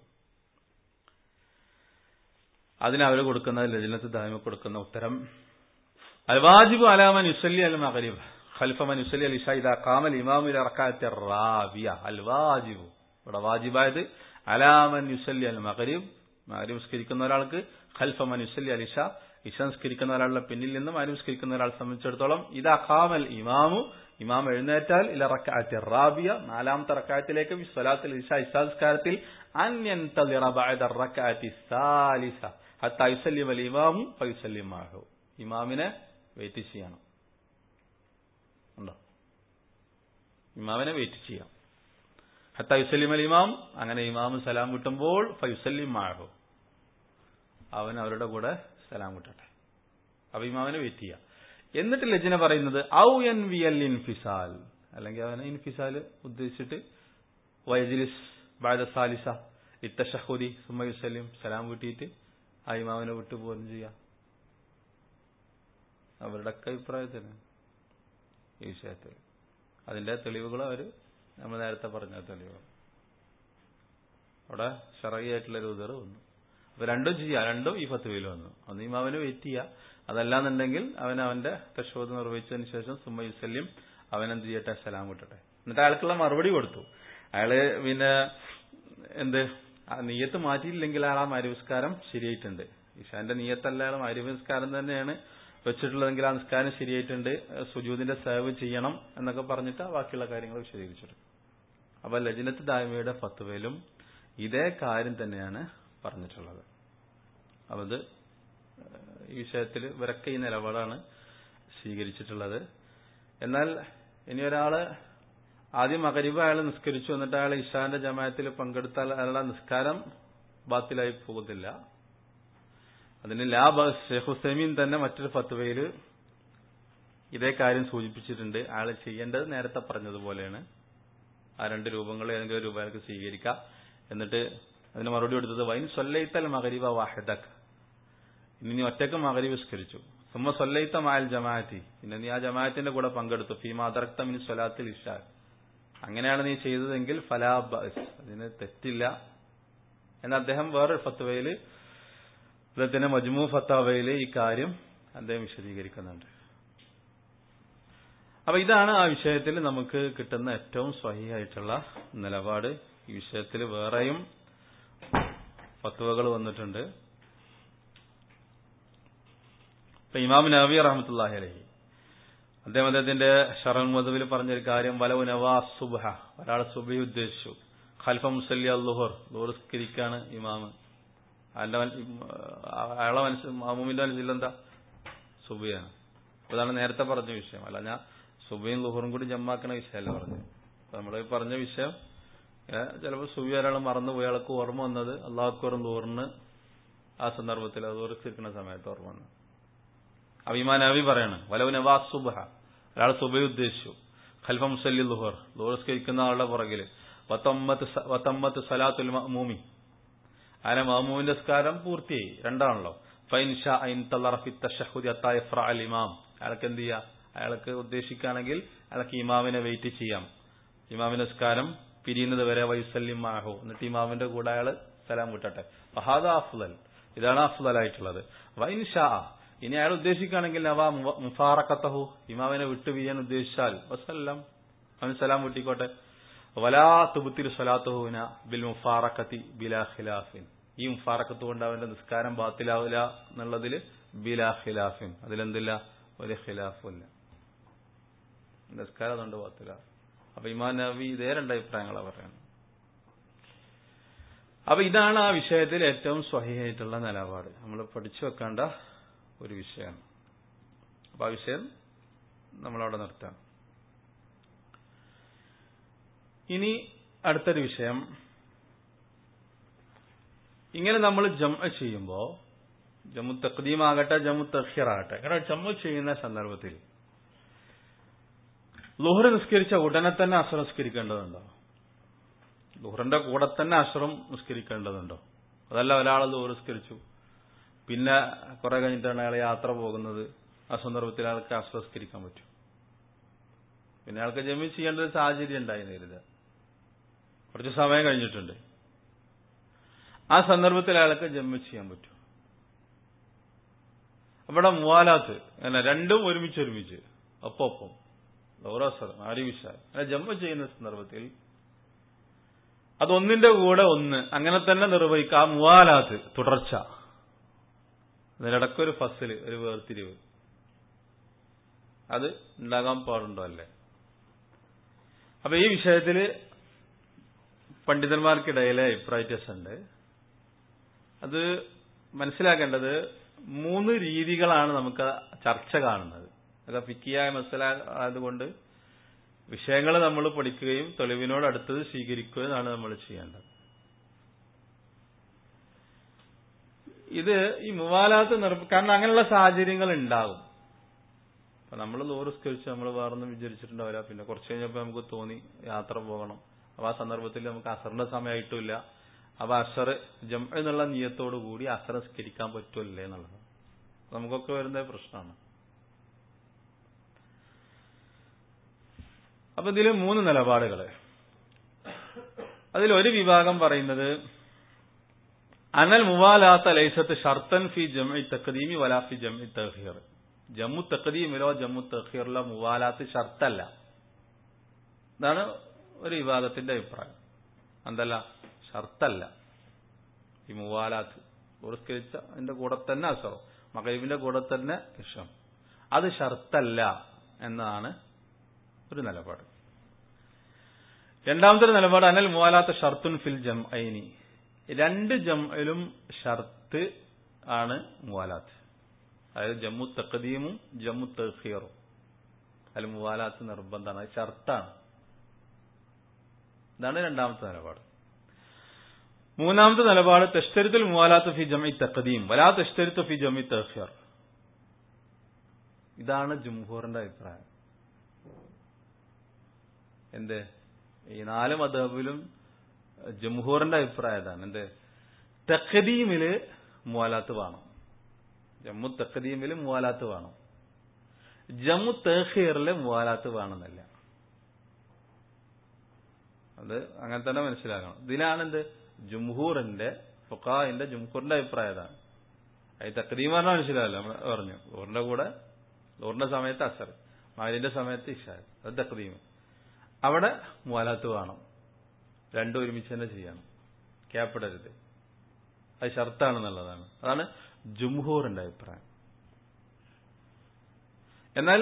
അതിന് അവർ കൊടുക്കുന്ന ലജനത്ത് ദായ്മ കൊടുക്കുന്ന ഉത്തരം അൽവാജിബ് അലാമൻ യുസല്ലി അൽ മഗരിബ് ഖൽഫ മൻ യുസല്ലി അൽ ഇഷ ഇദാ ഖാമൽ ഇമാമു ഇല റക്അത്തി റാബിയ അൽ വാജിബ് ഇവിടെ വാജിബായത് അലാമൻ യുസല്ലി അൽ മഗരിബ് മഗ്രിബ് നിസ്കരിക്കുന്ന ഒരാൾക്ക് ഖൽഫ മൻ യുസല്ലി അൽ ഇഷ ഇഷ നിസ്കരിക്കുന്ന ഒരാളുടെ പിന്നിൽ നിന്ന് മഗ്രിബ് നിസ്കരിക്കുന്ന ഒരാളെ സംബന്ധിച്ചിടത്തോളം ഇദാ ഖാമൽ ഇമാമു ഇമാം എഴുന്നേറ്റാൽ ഇല റക്അത്തി റാബിയ നാലാമത്തെ റക്അത്തിലേക്ക് ഫി സ്വലാത്തിൽ ഇഷ ഇഷ നിസ്കാരത്തിൽ അൻ യൻതളിറ ബഅദ റക്അത്തി സാലിസ ഹത്താ യുസല്ലിമ അൽ ഇമാമു ഫയുസല്ലിം മഅഹു ഇമാമിനെ വെയിറ്റ് ചെയ്യണം ഉണ്ടോ ഇമാമിനെ വെയിറ്റ് ചെയ്യാം ഹത്ത യുസല്ലിം അൽ ഇമാം അങ്ങനെ ഇമാം സലാം കിട്ടുമ്പോൾ ഫയുസല്ലിം മാഹു അവൻ അവരുടെ കൂടെ സലാം കിട്ടട്ടെ അപ്പൊ ഇമാമിനെ വെയിറ്റ് ചെയ്യാം എന്നിട്ട് ലജ്ന പറയുന്നത് ഔ എൻ വി എൽ ഇൻഫിസാൽ അല്ലെങ്കിൽ അവനെ ഇൻഫിസാൽ ഉദ്ദേശിച്ചിട്ട് വൈജിലിസ് ബാദ സാലിസ ഇത്തഷഹുദി സുമ്മ യുസല്ലിം സലാം കിട്ടിയിട്ട് ആ ഇമാമിനെ വിട്ടു പോലും ചെയ്യാം അവരുടെ ഒക്കെ അഭിപ്രായത്തിന് ഈ വിഷയത്തിൽ അതിന്റെ തെളിവുകൾ അവർ നമ്മൾ നേരത്തെ പറഞ്ഞ തെളിവുകൾ അവിടെ ഷറയായിട്ടുള്ള ഒരു ഉദർ വന്നു അപ്പൊ രണ്ടും ചെയ്യാം രണ്ടും ഈ ഫത്തുവയിൽ വന്നു ഒന്ന് ഇമാവന് വെയിറ്റ് ചെയ്യാം അതല്ലാന്നുണ്ടെങ്കിൽ അവൻ അവന്റെ തശോധ നിർവഹിച്ചതിന് ശേഷം സുമ്മ യുസല്യം അവൻ എന്ത് ചെയ്യട്ടെ സലാം വിട്ടട്ടെ എന്നിട്ട് അയാൾക്കുള്ള മറുപടി കൊടുത്തു അയാള് പിന്നെ എന്ത് ആ നീയത്ത് മാറ്റിയില്ലെങ്കിൽ അയാൾ ആ മരുവിസ്കാരം ശരിയായിട്ടുണ്ട് ഇഷാന്റെ നീയത്തല്ല അയാൾ മരുവിസ്കാരം തന്നെയാണ് വെച്ചിട്ടുള്ളതെങ്കിൽ ആ നിസ്കാരം ശരിയായിട്ടുണ്ട് സുജൂദിന്റെ സേവ് ചെയ്യണം എന്നൊക്കെ പറഞ്ഞിട്ട് ബാക്കിയുള്ള കാര്യങ്ങൾ വിശദീകരിച്ചിട്ടുണ്ട് അപ്പൊ ലജിനത്ത് ദായ്മയുടെ ഫത്തുവയിലും ഇതേ കാര്യം തന്നെയാണ് പറഞ്ഞിട്ടുള്ളത് അപ്പൊ അത് ഈ വിഷയത്തിൽ ഇവരൊക്കെ ഈ നിലപാടാണ് സ്വീകരിച്ചിട്ടുള്ളത് എന്നാൽ ഇനി ഒരാള് ആദ്യം മകരിബ് അയാൾ നിസ്കരിച്ചു എന്നിട്ട് അയാൾ ഇഷാന്റെ ജമായത്തിൽ പങ്കെടുത്താൽ അയാളുടെ നിസ്കാരം ബാത്തിലായി പോകുന്നില്ല അതിന് ലാബ് ഷെയ്ഖ് ഹുസൈമീൻ തന്നെ മറ്റൊരു ഫത്വയിൽ ഇതേ കാര്യം സൂചിപ്പിച്ചിട്ടുണ്ട് അയാൾ ചെയ്യേണ്ടത് നേരത്തെ പറഞ്ഞതുപോലെയാണ് ആ രണ്ട് രൂപങ്ങൾ ഏതെങ്കിലും രൂപ അയാൾക്ക് സ്വീകരിക്കാം എന്നിട്ട് അതിന് മറുപടി കൊടുത്തത് വൈൻ സൊല്ലൈത്തൽ മകരിബ വാഹിദക് ഇനി നീ ഒറ്റക്ക് മകരി വിസ്കരിച്ചു സുമ്മ സൊല്ലൈത്ത മായൽ ജമാഅത്തി പിന്നെ നീ ആ ജമാഅത്തിന്റെ കൂടെ പങ്കെടുത്തു ഫീമാ അദർക്ത മിൻ സ്വലാത്തിൽ ഇഷാ അങ്ങനെയാണ് നീ ചെയ്തതെങ്കിൽ ഫലാ ബഅസ് അതിന് തെറ്റില്ല എന്ന് അദ്ദേഹം വേറൊരു ഫത്വയിൽ അദ്ദേഹത്തിന്റെ മജ്മു ഫത്താവയിൽ ഈ കാര്യം അദ്ദേഹം വിശദീകരിക്കുന്നുണ്ട് അപ്പൊ ഇതാണ് ആ വിഷയത്തിൽ നമുക്ക് കിട്ടുന്ന ഏറ്റവും സ്വഹിയായിട്ടുള്ള നിലപാട് ഈ വിഷയത്തിൽ വേറെയും ഫത്വകൾ വന്നിട്ടുണ്ട് ഇപ്പൊ ഇമാം നബി റഹമത്തുല്ലാഹി അലഹി അദ്ദേഹം അദ്ദേഹത്തിന്റെ ഷറൻ മുതവിൽ പറഞ്ഞൊരു കാര്യം വലവ് നവാ സുബഹ ഒരാൾ സുബഹി ഉദ്ദേശിച്ചു ഖൽഫ മുസല്ലി അല്ലുഹർ ദൂരസ്കരിക്കാണ് ഇമാമ് അയാളുടെ അയാളെ മനസ്സിൽ മാമൂമിന്റെ മനസ്സിൽ എന്താ സുബിയാണ് അതാണ് നേരത്തെ പറഞ്ഞ വിഷയം അല്ല ഞാൻ സുബയും ലുഹറും കൂടി ജമ്മാക്കണ വിഷയമല്ല പറഞ്ഞു നമ്മൾ പറഞ്ഞ വിഷയം ചിലപ്പോൾ സുബി ഒരാൾ മറന്നുപോയി അയാൾക്ക് ഓർമ്മ വന്നത് അള്ളാഹുക്കോറും ലുഹറിന് ആ സന്ദർഭത്തിൽ അത് ഉറച്ചിരിക്കുന്ന സമയത്ത് ഓർമ്മ വന്നു അഭിമാൻ നബി പറയാണ് വലവ് നവാ സുബഹ ഒരാൾ സുബൈ ഉദ്ദേശിച്ചു ഖൽഫ മുസല്ലി ലുഹർ ലുഹർസ്കരിക്കുന്ന ആളുടെ പുറകില് വത്തമ്മത്ത് സലാത്തുൽ മൂമി അങ്ങനെ മഹമൂമിന്റെ സ്കാരം പൂർത്തിയായി രണ്ടാണല്ലോ ഫൈൻ ഷാ ഐൻ തലറഫി തഷഹുദി അത്തായ ഫ്ര അൽ ഇമാം അയാൾക്ക് എന്ത് ചെയ്യാം അയാൾക്ക് ഉദ്ദേശിക്കുകയാണെങ്കിൽ അയാൾക്ക് ഇമാമിനെ വെയിറ്റ് ചെയ്യാം ഇമാമിന്റെ സ്കാരം പിരിയുന്നത് വരെ വൈസല്യം ആഹോ എന്നിട്ട് ഇമാമിന്റെ കൂടെ അയാൾ സലാം വിട്ടട്ടെ ഫഹാദ അഫ്ലൽ ഇതാണ് അഫ്ലലായിട്ടുള്ളത് വൈൻ ഷാ ഇനി അയാൾ ഉദ്ദേശിക്കുകയാണെങ്കിൽ അവ മുഫാറക്കത്തഹു ഇമാമിനെ വിട്ടുപിരിയാൻ ഉദ്ദേശിച്ചാൽ വസല്ലാം അവൻ സലാം വിട്ടിക്കോട്ടെ വലാ തുബുത്തിൽ സ്വലാത്തുഹുന ബിൽ മുഫാറക്കത്തി ബിലാ ഖിലാഫിൻ ഈ മുഫാറക്കത്ത് കൊണ്ട് അവന്റെ നിസ്കാരം ബാത്തിലാവില്ല എന്നുള്ളതിൽ ബിലാ ഖിലാഫിൻ അതിലെന്തില്ല ഒരു ഖിലാഫില്ല നിസ്കാരം അതുകൊണ്ട് ബാത്തില അപ്പൊ ഇമാൻ നബി ഇതേ രണ്ട് അഭിപ്രായങ്ങളാണ് പറയുന്നത് അപ്പൊ ഇതാണ് ആ വിഷയത്തിൽ ഏറ്റവും സ്വഹിയായിട്ടുള്ള നിലപാട് നമ്മൾ പഠിച്ചു വെക്കേണ്ട ഒരു വിഷയമാണ് അപ്പൊ ആ വിഷയം നമ്മളവിടെ നിർത്താം ഇനി അടുത്തൊരു വിഷയം ഇങ്ങനെ നമ്മൾ ജമ ചെയ്യുമ്പോൾ ജമ്മു തഖ്ദീമാകട്ടെ ജമ്മു തഖീറാകട്ടെ ഇങ്ങനെ ജമ്മു ചെയ്യുന്ന സന്ദർഭത്തിൽ ലുഹർ നിസ്കരിച്ച ഉടനെ തന്നെ അസർ നിസ്കരിക്കേണ്ടതുണ്ടോ ലുഹറിന്റെ കൂടെ തന്നെ അസറും നിസ്കരിക്കേണ്ടതുണ്ടോ അതല്ല ഒരാൾ ദൂരസ്കരിച്ചു പിന്നെ കുറെ കഴിഞ്ഞിട്ടാണ് അയാൾ യാത്ര പോകുന്നത് ആ സന്ദർഭത്തിൽ അയാൾക്ക് അസ്വസ്കരിക്കാൻ പറ്റും പിന്നെ അയാൾക്ക് ജമി ചെയ്യേണ്ട ഒരു സാഹചര്യം ഉണ്ടായി നേരിടുക കുറച്ച് സമയം കഴിഞ്ഞിട്ടുണ്ട് ആ സന്ദർഭത്തിൽ അയാൾക്ക് ജമ്മ ചെയ്യാൻ പറ്റും അവിടെ മുവാലാത്ത് അങ്ങനെ രണ്ടും ഒരുമിച്ച് ഒരുമിച്ച് ഒപ്പം ലൗറാസർ ആരിവിശാൽ അങ്ങനെ ജമ്മ ചെയ്യുന്ന സന്ദർഭത്തിൽ അതൊന്നിന്റെ കൂടെ ഒന്ന് അങ്ങനെ തന്നെ നിർവഹിക്കുക ആ മുവാലാത്ത് തുടർച്ച അതിനിടക്കൊരു ഫസല് ഒരു വേർതിരിവ് അത് ഉണ്ടാകാൻ പാടുണ്ടോ അല്ലേ അപ്പൊ ഈ വിഷയത്തിൽ പണ്ഡിതന്മാർക്കിടയിലെ അഭിപ്രായറ്റസ് ഉണ്ട് അത് മനസ്സിലാക്കേണ്ടത് മൂന്ന് രീതികളാണ് നമുക്ക് ചർച്ച കാണുന്നത് അതൊക്കെ ഫിക്കിയായ മസല ആയതുകൊണ്ട് വിഷയങ്ങൾ നമ്മൾ പഠിക്കുകയും തെളിവിനോട് അടുത്തത് സ്വീകരിക്കുകയാണ് നമ്മൾ ചെയ്യേണ്ടത് ഇത് ഈ മുവാലാത്ത് നിർബ കാരണം അങ്ങനെയുള്ള സാഹചര്യങ്ങൾ ഉണ്ടാകും അപ്പൊ നമ്മൾ ലോറിസ്കരിച്ച് നമ്മൾ വേറൊന്നും വിചാരിച്ചിട്ടുണ്ടാവില്ല പിന്നെ കുറച്ച് കഴിഞ്ഞപ്പോൾ നമുക്ക് തോന്നി യാത്ര പോകണം അപ്പൊ ആ സന്ദർഭത്തിൽ നമുക്ക് അസറിന്റെ സമയമായിട്ടില്ല അപ്പൊ അസർ ജം എന്നുള്ള നിയത്തോടു കൂടി അസർ സ്കരിക്കാൻ പറ്റൂല്ലേ എന്നുള്ളത് നമുക്കൊക്കെ വരുന്ന പ്രശ്നമാണ് അപ്പൊ ഇതിൽ മൂന്ന് നിലപാടുകള് അതിൽ ഒരു വിഭാഗം പറയുന്നത് അനൽ മുവാലാത്ത ലൈസത്ത് ഷർത്തൻ ഫി ജംഇ തഖദീമി വലാ ഫി ജംഇ തഖീർ ജമ്മു തഖദീമിലോ ജമ്മു തഖീറിലോ മുവാലാത്ത് ഷർത്തല്ല ഇതാണ് ഒരു വിഭാഗത്തിന്റെ അഭിപ്രായം എന്തല്ല ഷർത്തല്ല ഈ മുവാലാത്ത് പുരസ്കരിച്ച അതിന്റെ കൂടെ തന്നെ അസറോ മകൈബിന്റെ കൂടെ തന്നെ ഇഷം അത് ഷർത്തല്ല എന്നാണ് ഒരു നിലപാട് രണ്ടാമത്തെ നിലപാട് അനൽ മുവാലാത്ത ഷർത്തുൻ ഫിൽ ജം ഐനി രണ്ട് ജംഇലും ഷർത്ത് ആണ് മുവാലാത്ത് അതായത് ജമ്മു തഖദീമും ജമ്മു തഖീറും അതിൽ മുവാലാത്ത് നിർബന്ധമാണ് അത് ഷർത്താണ് ഇതാണ് രണ്ടാമത്തെ നിലപാട് മൂന്നാമത്തെ നിലപാട് തെഷ്തരിത്തുൽ മുവാലാത്ത് ഫി ജമി തഖദീം വലാ തെഷ്തരിത്തു ഫി ജമി തഖീർ ഇതാണ് ജുംഹൂറിന്റെ അഭിപ്രായം എന്ത് ഈ നാല് മതബിലും ജംഹൂറിന്റെ അഭിപ്രായം ഇതാണ് എന്ത് തഖദീമില് മുവാലാത്ത് വേണം ജമ്മു തഖദീമില് മുവാലാത്ത് വേണം ജമ്മു തഖീറില് മുവാലാത്ത് വേണമെന്നല്ല അത് അങ്ങനെ തന്നെ മനസ്സിലാക്കണം ഇതിലാണ് എന്ത് ജുംഹൂറിന്റെ ഫുഖാഹിന്റെ ജുംഹൂറിന്റെ അഭിപ്രായം ഇതാണ് അത് തക്രീം പറഞ്ഞാൽ മനസ്സിലായല്ലോ നമ്മൾ പറഞ്ഞു ലോറിന്റെ കൂടെ ലോറിന്റെ സമയത്ത് അസർ മകലിന്റെ സമയത്ത് ഇഷാ അത് തക്രീം അവിടെ മുവാലാത്ത് വേണം രണ്ടും ഒരുമിച്ച് തന്നെ ചെയ്യണം ക്യാപ്പിടരുത് അത് ഷർത്താണെന്നുള്ളതാണ് അതാണ് ജുംഹൂറിന്റെ അഭിപ്രായം എന്നാൽ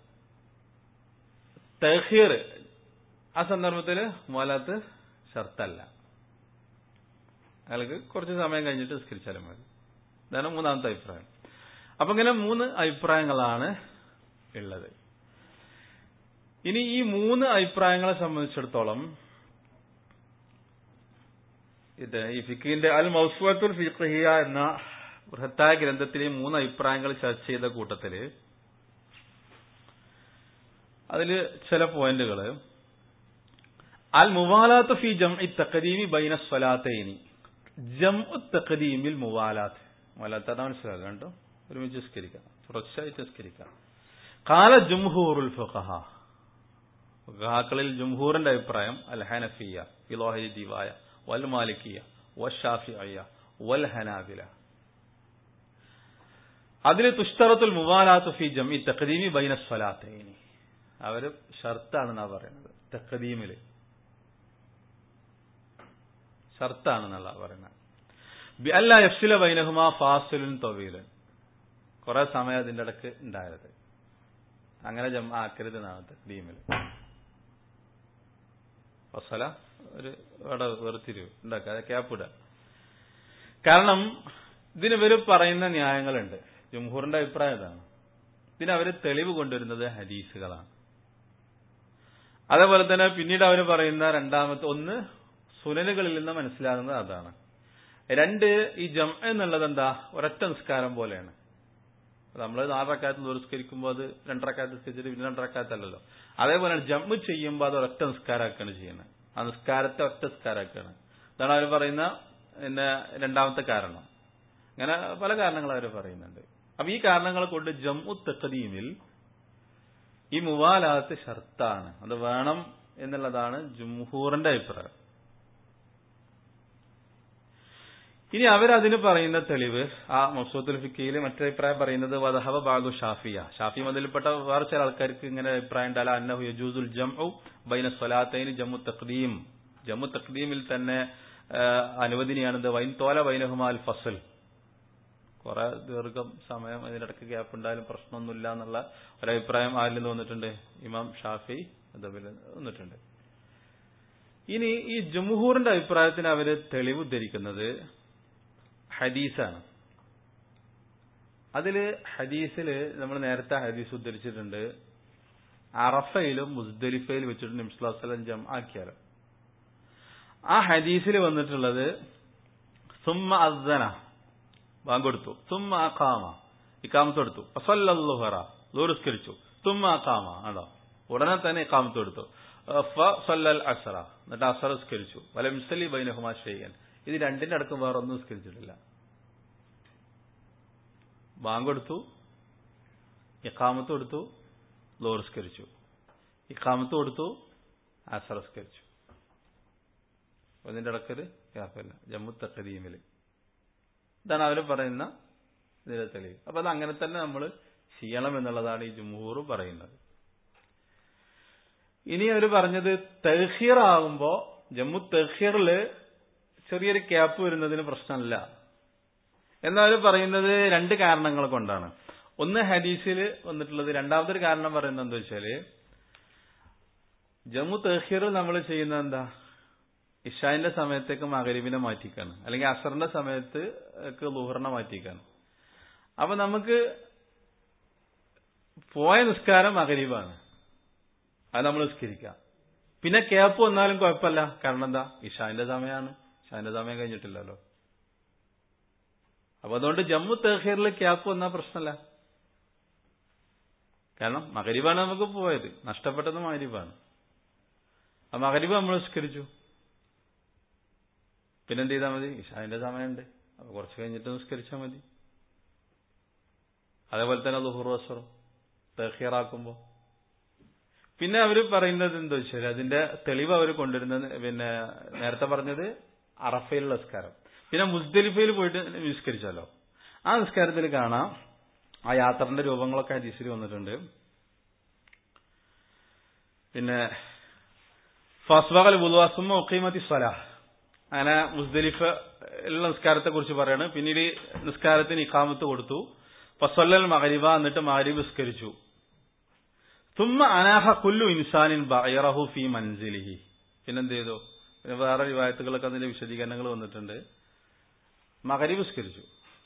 തഹീർ ആ സന്ദർഭത്തിൽ മുവാലാത്ത് ഷർത്തല്ല അയാൾക്ക് കുറച്ച് സമയം കഴിഞ്ഞിട്ട് നിസ്കരിച്ചാലും മതി ഇതാണ് മൂന്നാമത്തെ അഭിപ്രായം അപ്പൊ ഇങ്ങനെ മൂന്ന് അഭിപ്രായങ്ങളാണ് ഉള്ളത് ഇനി ഈ മൂന്ന് അഭിപ്രായങ്ങളെ സംബന്ധിച്ചിടത്തോളം ഇത് ഈ ഫിക്കിന്റെ അൽ മൗസുവത്തുൽ ഫിഖിയ എന്ന ബൃഹത്തായ ഗ്രന്ഥത്തിലെ മൂന്ന് അഭിപ്രായങ്ങൾ ചർച്ച ചെയ്ത കൂട്ടത്തില് അതിൽ ചില പോയിന്റുകൾ അൽ മുവാലാത്ത് ഫി ജം തഖദീമി ബൈന സ്വലാത്തൈനി ജം തഖദീമിൽ മുവാലാത്ത് മുവാലാത്ത് മനസ്സിലാക്കുക കേട്ടോ ഒരുമിച്ച് സ്കരിക്കാം തുടർച്ചയായിട്ട് സ്കരിക്കാം കാല ജുംഹൂറുൽ ഫുഖഹ ഫുഖഹാക്കളിൽ ജുംഹൂറിന്റെ അഭിപ്രായം അൽ ഹനഫിയ ഫിലോഹരി ദിവായ വൽ മാലിക്കിയ വഷാഫിയ വൽ ഹനാബില അതിൽ തുഷ്തറത്തുൽ മുവാലാത്ത് ഫി ജം തഖദീമി ബൈന സ്വലാത്തൈനി അവര് ഷർത്താണെന്നാ പറയുന്നത് തഖദീമില് ഷർത്താണെന്നുള്ള പറയുന്നത് ബി അല്ല എഫ്സില ബൈനഹുമാ ഫാസിലുൻ തൊവീലൻ കുറെ സമയം അതിന്റെ ഇടക്ക് ഉണ്ടായത് അങ്ങനെ ജം ആക്കരുത് എന്നാണ് തഖദീമില് ഫസല ഒരു ഇവിടെ വേർതിരിവ് ഉണ്ടാക്കുക ക്യാപ്പിടുക കാരണം ഇതിന് ഇവര് പറയുന്ന ന്യായങ്ങളുണ്ട് ജംഹൂറിന്റെ അഭിപ്രായം ഇതാണ് ഇതിന് അവര് തെളിവ് കൊണ്ടുവരുന്നത് ഹദീസുകളാണ് അതേപോലെ തന്നെ പിന്നീട് അവർ പറയുന്ന രണ്ടാമത്തെ ഒന്ന് സുനനുകളിൽ നിന്ന് മനസ്സിലാകുന്നത് അതാണ് രണ്ട് ഈ ജം എന്നുള്ളത് എന്താ ഒരൊറ്റ നിസ്കാരം പോലെയാണ് നമ്മൾ നാലരക്കാലത്ത് നിസ്കരിക്കുമ്പോൾ അത് രണ്ടരക്കാലത്ത് നിസ്കരിച്ചിട്ട് പിന്നെ രണ്ടരക്കാലത്തല്ലല്ലോ അതേപോലെ ജമ്മ് ചെയ്യുമ്പോൾ അത് ഒരൊറ്റ നിസ്കാരമാക്കുകയാണ് ചെയ്യുന്നത് ആ നിസ്കാരത്തെ ഒറ്റ നിസ്കാരമാക്കുകയാണ് ഇതാണ് അവർ പറയുന്ന പിന്നെ രണ്ടാമത്തെ കാരണം അങ്ങനെ പല കാരണങ്ങൾ അവർ പറയുന്നുണ്ട് അപ്പൊ ഈ കാരണങ്ങൾ കൊണ്ട് ജമ്മു തഖദീമിൽ ഈ മുവാലാത്ത് ഷർത്താണ് അത് വേണം എന്നുള്ളതാണ് ജുംഹൂറിന്റെ അഭിപ്രായം ഇനി അവരതിന് പറയുന്ന തെളിവ് ആ മസൂത്തുൽ ഫിക്കയിൽ മറ്റൊരു അഭിപ്രായം പറയുന്നത് വദഹബ ബാഗു ഷാഫിയ ഷാഫി മതിൽപ്പെട്ട വേറെ ചില ആൾക്കാർക്ക് ഇങ്ങനെ അഭിപ്രായം ഉണ്ടല്ല അന്നഹു യജൂസുൽ ജംഉ ബൈന സ്വലാത്തൈന് ജമ്മു തഖ്ദീം ജമ്മു തഖ്ദീമിൽ തന്നെ അനുവദനീയാണെന്ത് വൈൻ തോല ബൈനഹുമാൽ ഫസൽ കുറെ ദീർഘം സമയം അതിനിടയ്ക്ക് ഗ്യാപ്പ് ഉണ്ടായാലും പ്രശ്നമൊന്നുമില്ല എന്നുള്ള ഒരഭിപ്രായം ആരിൽ നിന്ന് വന്നിട്ടുണ്ട് ഇമാം ഷാഫി അതേപോലെ വന്നിട്ടുണ്ട് ഇനി ഈ ജംഹൂറിന്റെ അഭിപ്രായത്തിന് അവര് തെളിവ് ഉദ്ധരിക്കുന്നത് ഹദീസാണ് അതില് ഹദീസിൽ നമ്മൾ നേരത്തെ ഹദീസ് ഉദ്ധരിച്ചിട്ടുണ്ട് അറഫയിലും മുസ്ദലിഫയിലും വെച്ചിട്ട് നിംസ്ലാസ്ലം ജം ആക്കിയാലോ ആ ഹദീസിൽ വന്നിട്ടുള്ളത് സുമ്മ അസ്സന ബാങ്കൊടുത്തു തുമ്മ അഖാമ ഇക്കാമത്ത് കൊടുത്തു ഫസല്ലുഹറ ദൂരസ്കരിച്ചു തുമ്മ അഖാമ ആണോ ഉടനെ തന്നെ ഇക്കാമത്ത് കൊടുത്തു ഫസല്ലൽ അസറ എന്നിട്ട് അസർ സ്കരിച്ചു വല മിസ്ലി ബൈനഹുമാ ഷെയ്യൻ ഇത് രണ്ടിന്റെ അടുക്കും വേറെ ഒന്നും സ്കരിച്ചിട്ടില്ല ബാങ്കൊടുത്തു ഇക്കാമത്ത് കൊടുത്തു ലോറിസ്കരിച്ചു ഇക്കാമത്ത് കൊടുത്തു അസറസ്കരിച്ചു അതിന്റെ ഇടക്കൊരു ഗ്യാപ്പില്ല ജമ്മു തക്കദീമില് ഇതാണ് അവർ പറയുന്ന ഇതിലെ തെളിവ് അപ്പൊ അത് അങ്ങനെ തന്നെ നമ്മൾ ചെയ്യണം എന്നുള്ളതാണ് ഈ ജുമൂർ പറയുന്നത് ഇനി അവർ പറഞ്ഞത് തെഹീർ ആകുമ്പോ ജമ്മു തെഹീറിൽ ചെറിയൊരു ക്യാപ്പ് വരുന്നതിന് പ്രശ്നമല്ല എന്നാൽ പറയുന്നത് രണ്ട് കാരണങ്ങൾ കൊണ്ടാണ് ഒന്ന് ഹദീസിൽ വന്നിട്ടുള്ളത് രണ്ടാമതൊരു കാരണം പറയുന്നത് എന്താ വെച്ചാല് ജമ്മു തെഹീർ നമ്മൾ ചെയ്യുന്ന എന്താ ഇഷാന്റെ സമയത്തേക്ക് മകരീബിനെ മാറ്റിക്കാണ് അല്ലെങ്കിൽ അസറിന്റെ സമയത്ത് ലുഹറിനെ മാറ്റിക്കാണ് അപ്പൊ നമുക്ക് പോയ നിസ്കാരം മകരീബാണ് അത് നമ്മൾ നിസ്കരിക്കാം പിന്നെ ക്യാപ്പ് വന്നാലും കുഴപ്പമില്ല കാരണം എന്താ ഇഷാന്റെ സമയമാണ് ഇഷാന്റെ സമയം കഴിഞ്ഞിട്ടില്ലല്ലോ അപ്പൊ അതുകൊണ്ട് ജമ്മു തെഹീറിൽ ക്യാപ്പ് വന്നാൽ പ്രശ്നമല്ല കാരണം മകരീബാണ് നമുക്ക് പോയത് നഷ്ടപ്പെട്ടത് മകരീബാണ് ആ മകരീബ് നമ്മൾ നിസ്കരിച്ചു പിന്നെന്ത് ചെയ്താൽ മതി ഇഷാന്റെ സമയമുണ്ട് അപ്പൊ കുറച്ച് കഴിഞ്ഞിട്ട് നിസ്കരിച്ചാൽ മതി അതേപോലെ തന്നെ ലുഹുർ വസറും തഹീറാക്കുമ്പോ പിന്നെ അവർ പറയുന്നത് എന്താ വെച്ചാൽ അതിന്റെ തെളിവ് അവർ കൊണ്ടുവരുന്നത് പിന്നെ നേരത്തെ പറഞ്ഞത് അറഫയിലുള്ള നിസ്കാരം പിന്നെ മുസ്ദലിഫയിൽ പോയിട്ട് നിസ്കരിച്ചല്ലോ ആ നിസ്കാരത്തിൽ കാണാം ആ യാത്രന്റെ രൂപങ്ങളൊക്കെ ഹദീസിൽ വന്നിട്ടുണ്ട് പിന്നെ ഫസ്വകൽ ബുൽവാസുമ ഒക്കീമത്തി സ്വലാഹ് അങ്ങനെ മുസ്ദലിഫ ഉള്ള നിസ്കാരത്തെ കുറിച്ച് പറയാണ് പിന്നീട് നിസ്കാരത്തിന് ഇഖാമത്ത് കൊടുത്തു ഫസല്ലൽ മഹരിബ എന്നിട്ട് മഹരിബ് നിസ്കരിച്ചു തുമ്മ അനാഹ കുല്ലു ഇൻസാനിൻ ബയറഹു ഫി മൻസിലിഹി പിന്നെന്ത് ചെയ്തു പിന്നെ വേറെ വിവാഹത്തുകളൊക്കെ അതിന്റെ വിശദീകരണങ്ങൾ വന്നിട്ടുണ്ട് മകരീബ് നിസ്കരിച്ചു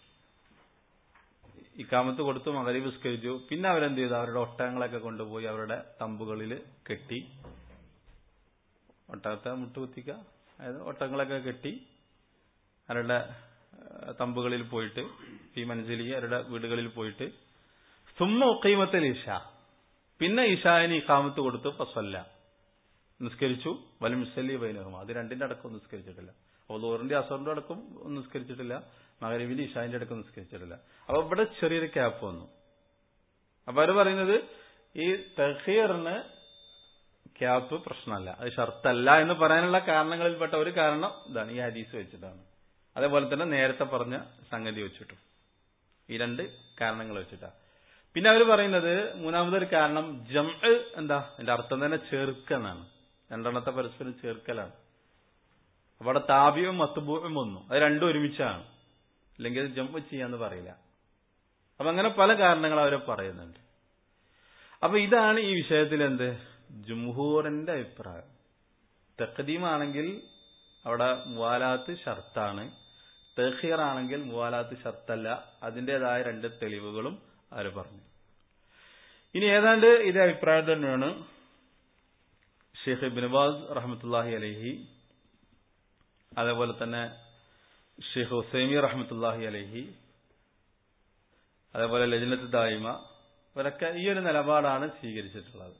ഇക്കാമത്ത് കൊടുത്തു മകരീബ് നിസ്കരിച്ചു പിന്നെ അവരെന്ത് ചെയ്തു അവരുടെ ഒട്ടകങ്ങളൊക്കെ കൊണ്ടുപോയി അവരുടെ തമ്പുകളിൽ കെട്ടി ഒട്ടകത്തെ മുട്ടുകുത്തിക്കുക അതായത് ഒട്ടകങ്ങളൊക്കെ കെട്ടി അവരുടെ തമ്പുകളിൽ പോയിട്ട് ഈ മനസ്സിലി അവരുടെ വീടുകളിൽ പോയിട്ട് സുമ്മ ഒക്കൈമത്തിൽ ഇഷ പിന്നെ ഇഷായന് ഇക്കാമത്ത് കൊടുത്തു പസല്ല നിസ്കരിച്ചു വല മിസ്സലി ബൈനഹും അത് രണ്ടിന്റെ അടക്കം നിസ്കരിച്ചിട്ടില്ല അപ്പോൾ ലോറിന്റെ അസറിന്റെ അടക്കം ഒന്നും നിസ്കരിച്ചിട്ടില്ല മകരവിന്റെ ഇഷാന്റെ അടക്കം നിസ്കരിച്ചിട്ടില്ല അപ്പൊ ഇവിടെ ചെറിയൊരു ക്യാപ്പ് വന്നു അപ്പൊ അവര് പറയുന്നത് ഈ തഹീറിന് ക്യാപ്പ് പ്രശ്നമല്ല അത് ഷർത്തല്ല എന്ന് പറയാനുള്ള കാരണങ്ങളിൽപ്പെട്ട ഒരു കാരണം ഇതാണ് ഈ ഹദീസ് വെച്ചിട്ടാണ് അതേപോലെ തന്നെ നേരത്തെ പറഞ്ഞ സംഗതി വെച്ചിട്ടും ഈ രണ്ട് കാരണങ്ങൾ വെച്ചിട്ടാ പിന്നെ അവർ പറയുന്നത് മൂന്നാമതൊരു കാരണം ജം എന്താ എന്റെ അർത്ഥം തന്നെ ചേർക്കെന്നാണ് രണ്ടെണ്ണത്തെ പരസ്പരം ചേർക്കലാണ് അവിടെ താപിയും മത്തുബൂവും വന്നു അത് രണ്ടും ഒരുമിച്ചാണ് അല്ലെങ്കിൽ ജമ്പ് ചെയ്യാന്ന് പറയില്ല അപ്പൊ അങ്ങനെ പല കാരണങ്ങൾ അവരെ പറയുന്നുണ്ട് അപ്പൊ ഇതാണ് ഈ വിഷയത്തിൽ എന്ത് ജുംഹൂറിന്റെ അഭിപ്രായം തെക്കദീമാണെങ്കിൽ അവിടെ മുവാലാത്ത് ഷർത്താണ് തെഹീർ ആണെങ്കിൽ മുവാലാത്ത് ഷർത്തല്ല അതിന്റേതായ രണ്ട് തെളിവുകളും അവർ പറഞ്ഞു ഇനി ഏതാണ്ട് ഇതേ അഭിപ്രായം തന്നെയാണ് ഷെയ്ഖ് ബിൻബാസ് റഹമത്തുല്ലാഹി അലഹി അതേപോലെ തന്നെ ഷെയ്ഖ് ഹുസൈമി റഹമത്തുല്ലാഹി അലഹി അതേപോലെ ലജ്നത്ത് ദായിമ ഇവരൊക്കെ ഈ ഒരു നിലപാടാണ് സ്വീകരിച്ചിട്ടുള്ളത്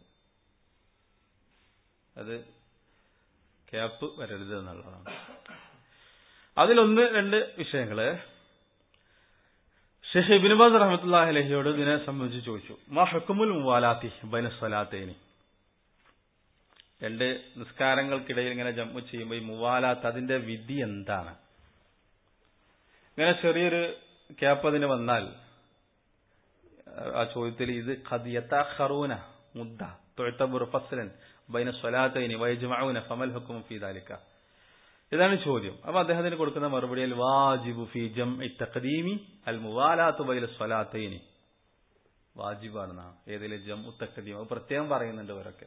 അത് ക്യാപ്പ് വരരുത് എന്നുള്ളതാണ് അതിലൊന്ന് രണ്ട് വിഷയങ്ങള് ഷെയ്ഖ് ഇബിനുബാസ് റഹമത്തുല്ലാഹി അലഹിയോട് ഇതിനെ സംബന്ധിച്ച് ചോദിച്ചു മാ ഹുക്കുമുൽ മുവാലാത്തി ബൈന സ്വലാത്തേനി രണ്ട് നിസ്കാരങ്ങൾക്കിടയിൽ ഇങ്ങനെ ജമ്മു ചെയ്യുമ്പോൾ ഈ മുവാലാത്ത് അതിന്റെ വിധി എന്താണ് ഇങ്ങനെ ചെറിയൊരു ക്യാപ്പ് അതിന് വന്നാൽ ആ ചോദ്യത്തിൽ ഇത് ഖദിയത്തഖറൂന മുദ്ദ തുഴത്തബുർ ഫസ്ലൻ ബൈന സ്വലാത്തൈനി വൈജ്മഊന ഫമൽ ഹുക്കും ഫീ ദാലിക ഇതാണ് ചോദ്യം അപ്പൊ അദ്ദേഹത്തിന് കൊടുക്കുന്ന മറുപടിയിൽ വാജിബു ഫി ജംഇ തഖദീമി അൽ മുവാലാത്തു ബൈന സ്വലാത്തൈനി വാജിബാണെന്നാണ് ഏതിലെ ജംഉ തഖദീം അത് പ്രത്യേകം പറയുന്നുണ്ട് ഇവരൊക്കെ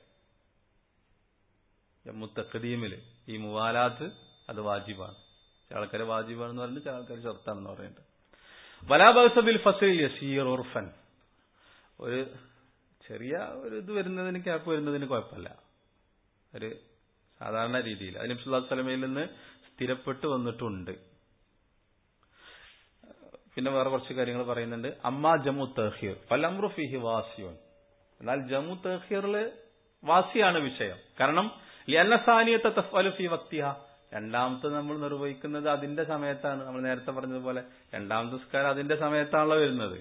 ജമ്മു തഖദീമില് ഈ മുവാലാത്ത് അത് വാജിബാണ് ചില ആൾക്കാർ വാജിബാണെന്ന് പറയുന്നത് ചില ആൾക്കാർ ചെറുത്താണെന്ന് പറയുന്നുണ്ട് വലാബിൽ ഫസിൽ യസീർ ഉർഫൻ ഒരു ചെറിയ ഒരു ഇത് വരുന്നതിന് ക്യാപ്പ് വരുന്നതിന് കുഴപ്പമില്ല ഒരു സാധാരണ രീതിയിൽ അതിന് സുല്ലാ സ്വലമയിൽ നിന്ന് സ്ഥിരപ്പെട്ട് വന്നിട്ടുണ്ട് പിന്നെ വേറെ കുറച്ച് കാര്യങ്ങൾ പറയുന്നുണ്ട് അമ്മ ജമ്മു തഹീർ ഫലംറു ഫിഹി വാസിയോൻ എന്നാൽ ജമ്മു തഹീറിൽ വാസിയാണ് വിഷയം കാരണം ലിയന്നസാനിയത്തെ തഫ്അലു ഫി വക്തിഹ രണ്ടാമത്തെ നമ്മൾ നിർവഹിക്കുന്നത് അതിന്റെ സമയത്താണ് നമ്മൾ നേരത്തെ പറഞ്ഞതുപോലെ രണ്ടാമത്തെ നിസ്കാരം അതിന്റെ സമയത്താണല്ലോ വരുന്നത്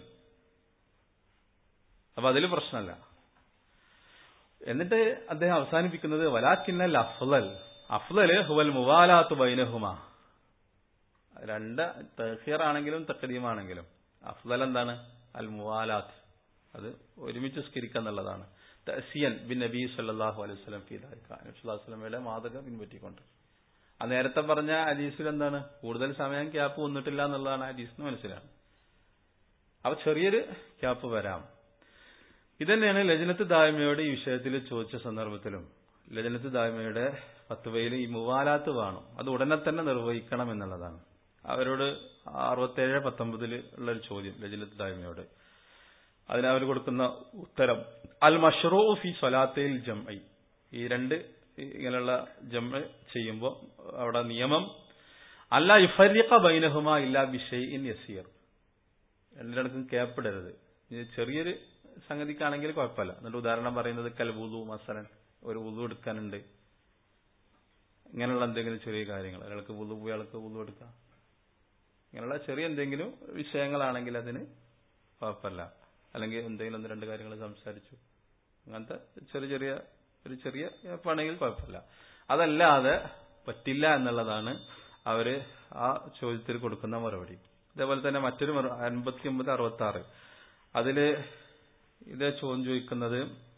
അപ്പൊ അതിൽ പ്രശ്നമല്ല എന്നിട്ട് അദ്ദേഹം അവസാനിപ്പിക്കുന്നത് വലാക്കിന്നൽ അഫ്ലൽ അഫ്ലല് ഹുവൽ മുവാലാത്ത് ബൈനഹുമ രണ്ട് തഹീർ ആണെങ്കിലും തക്കദീമാണെങ്കിലും അഫ്ലൽ എന്താണ് അൽ മുവാലാത്ത് അത് ഒരുമിച്ച് സ്കരിക്കുക എന്നുള്ളതാണ് തസിയൻ ബിൻ നബി സല്ലാഹു അലൈഹി സ്വലം ഫീദാലിക്കയുടെ മാതൃക പിൻപറ്റിക്കൊണ്ട് ആ നേരത്തെ പറഞ്ഞ ഹദീസിൽ എന്താണ് കൂടുതൽ സമയം ക്യാപ്പ് വന്നിട്ടില്ല എന്നുള്ളതാണ് ഹദീസിന് മനസ്സിലാണ് അപ്പൊ ചെറിയൊരു ക്യാപ്പ് വരാം ഇതന്നെയാണ് ലജനത്ത് ദായ്മയോട് ഈ വിഷയത്തിൽ ചോദിച്ച സന്ദർഭത്തിലും ലജനത്ത് ദായ്മയുടെ ഫത്വയിൽ ഈ മുവാലാത്ത് വേണം അത് ഉടനെ തന്നെ നിർവഹിക്കണം എന്നുള്ളതാണ് അവരോട് അറുപത്തേഴ് പത്തൊമ്പതിൽ ഉള്ളൊരു ചോദ്യം ലജനത്ത് ദായ്മയോട് അതിന് അവർ കൊടുക്കുന്ന ഉത്തരം അൽ മഷ്റൂ ഫി സ്വലാത്തയിൽ ജംഐ ഈ രണ്ട് ഇങ്ങനെയുള്ള ജമ ചെയ്യുമ്പോൾ അവിടെ നിയമം അല്ല ഇഫരിഖ ബൈനഹുമ ഇല്ല ബിഷയ് ഇൻ യസീർ രണ്ടിടക്കും ക്യാപ്പിടരുത് ചെറിയൊരു സംഗതിക്കാണെങ്കിൽ കുഴപ്പമില്ല എന്നിട്ട് ഉദാഹരണം പറയുന്നത് കൽ വുതു മസലൻ ഒരു വുതു എടുക്കാനുണ്ട് ഇങ്ങനെയുള്ള എന്തെങ്കിലും ചെറിയ കാര്യങ്ങൾ ഒരാൾക്ക് വുതു പോയി ആൾക്ക് വുതു എടുക്കാം ഇങ്ങനെയുള്ള ചെറിയ എന്തെങ്കിലും വിഷയങ്ങളാണെങ്കിൽ അതിന് കുഴപ്പമില്ല അല്ലെങ്കിൽ എന്തെങ്കിലും ഒന്ന് രണ്ട് കാര്യങ്ങൾ സംസാരിച്ചു അങ്ങനത്തെ ചെറിയ ചെറിയ ഒരു ചെറിയ ആണെങ്കിൽ കുഴപ്പമില്ല അതല്ലാതെ പറ്റില്ല എന്നുള്ളതാണ് അവര് ആ ചോദ്യത്തിൽ കൊടുക്കുന്ന മറുപടി അതേപോലെ തന്നെ മറ്റൊരു അൻപത്തി ഒമ്പത് അറുപത്തി ആറ് അതില് ഇത് ചോദ്യം ചോദിക്കുന്നത്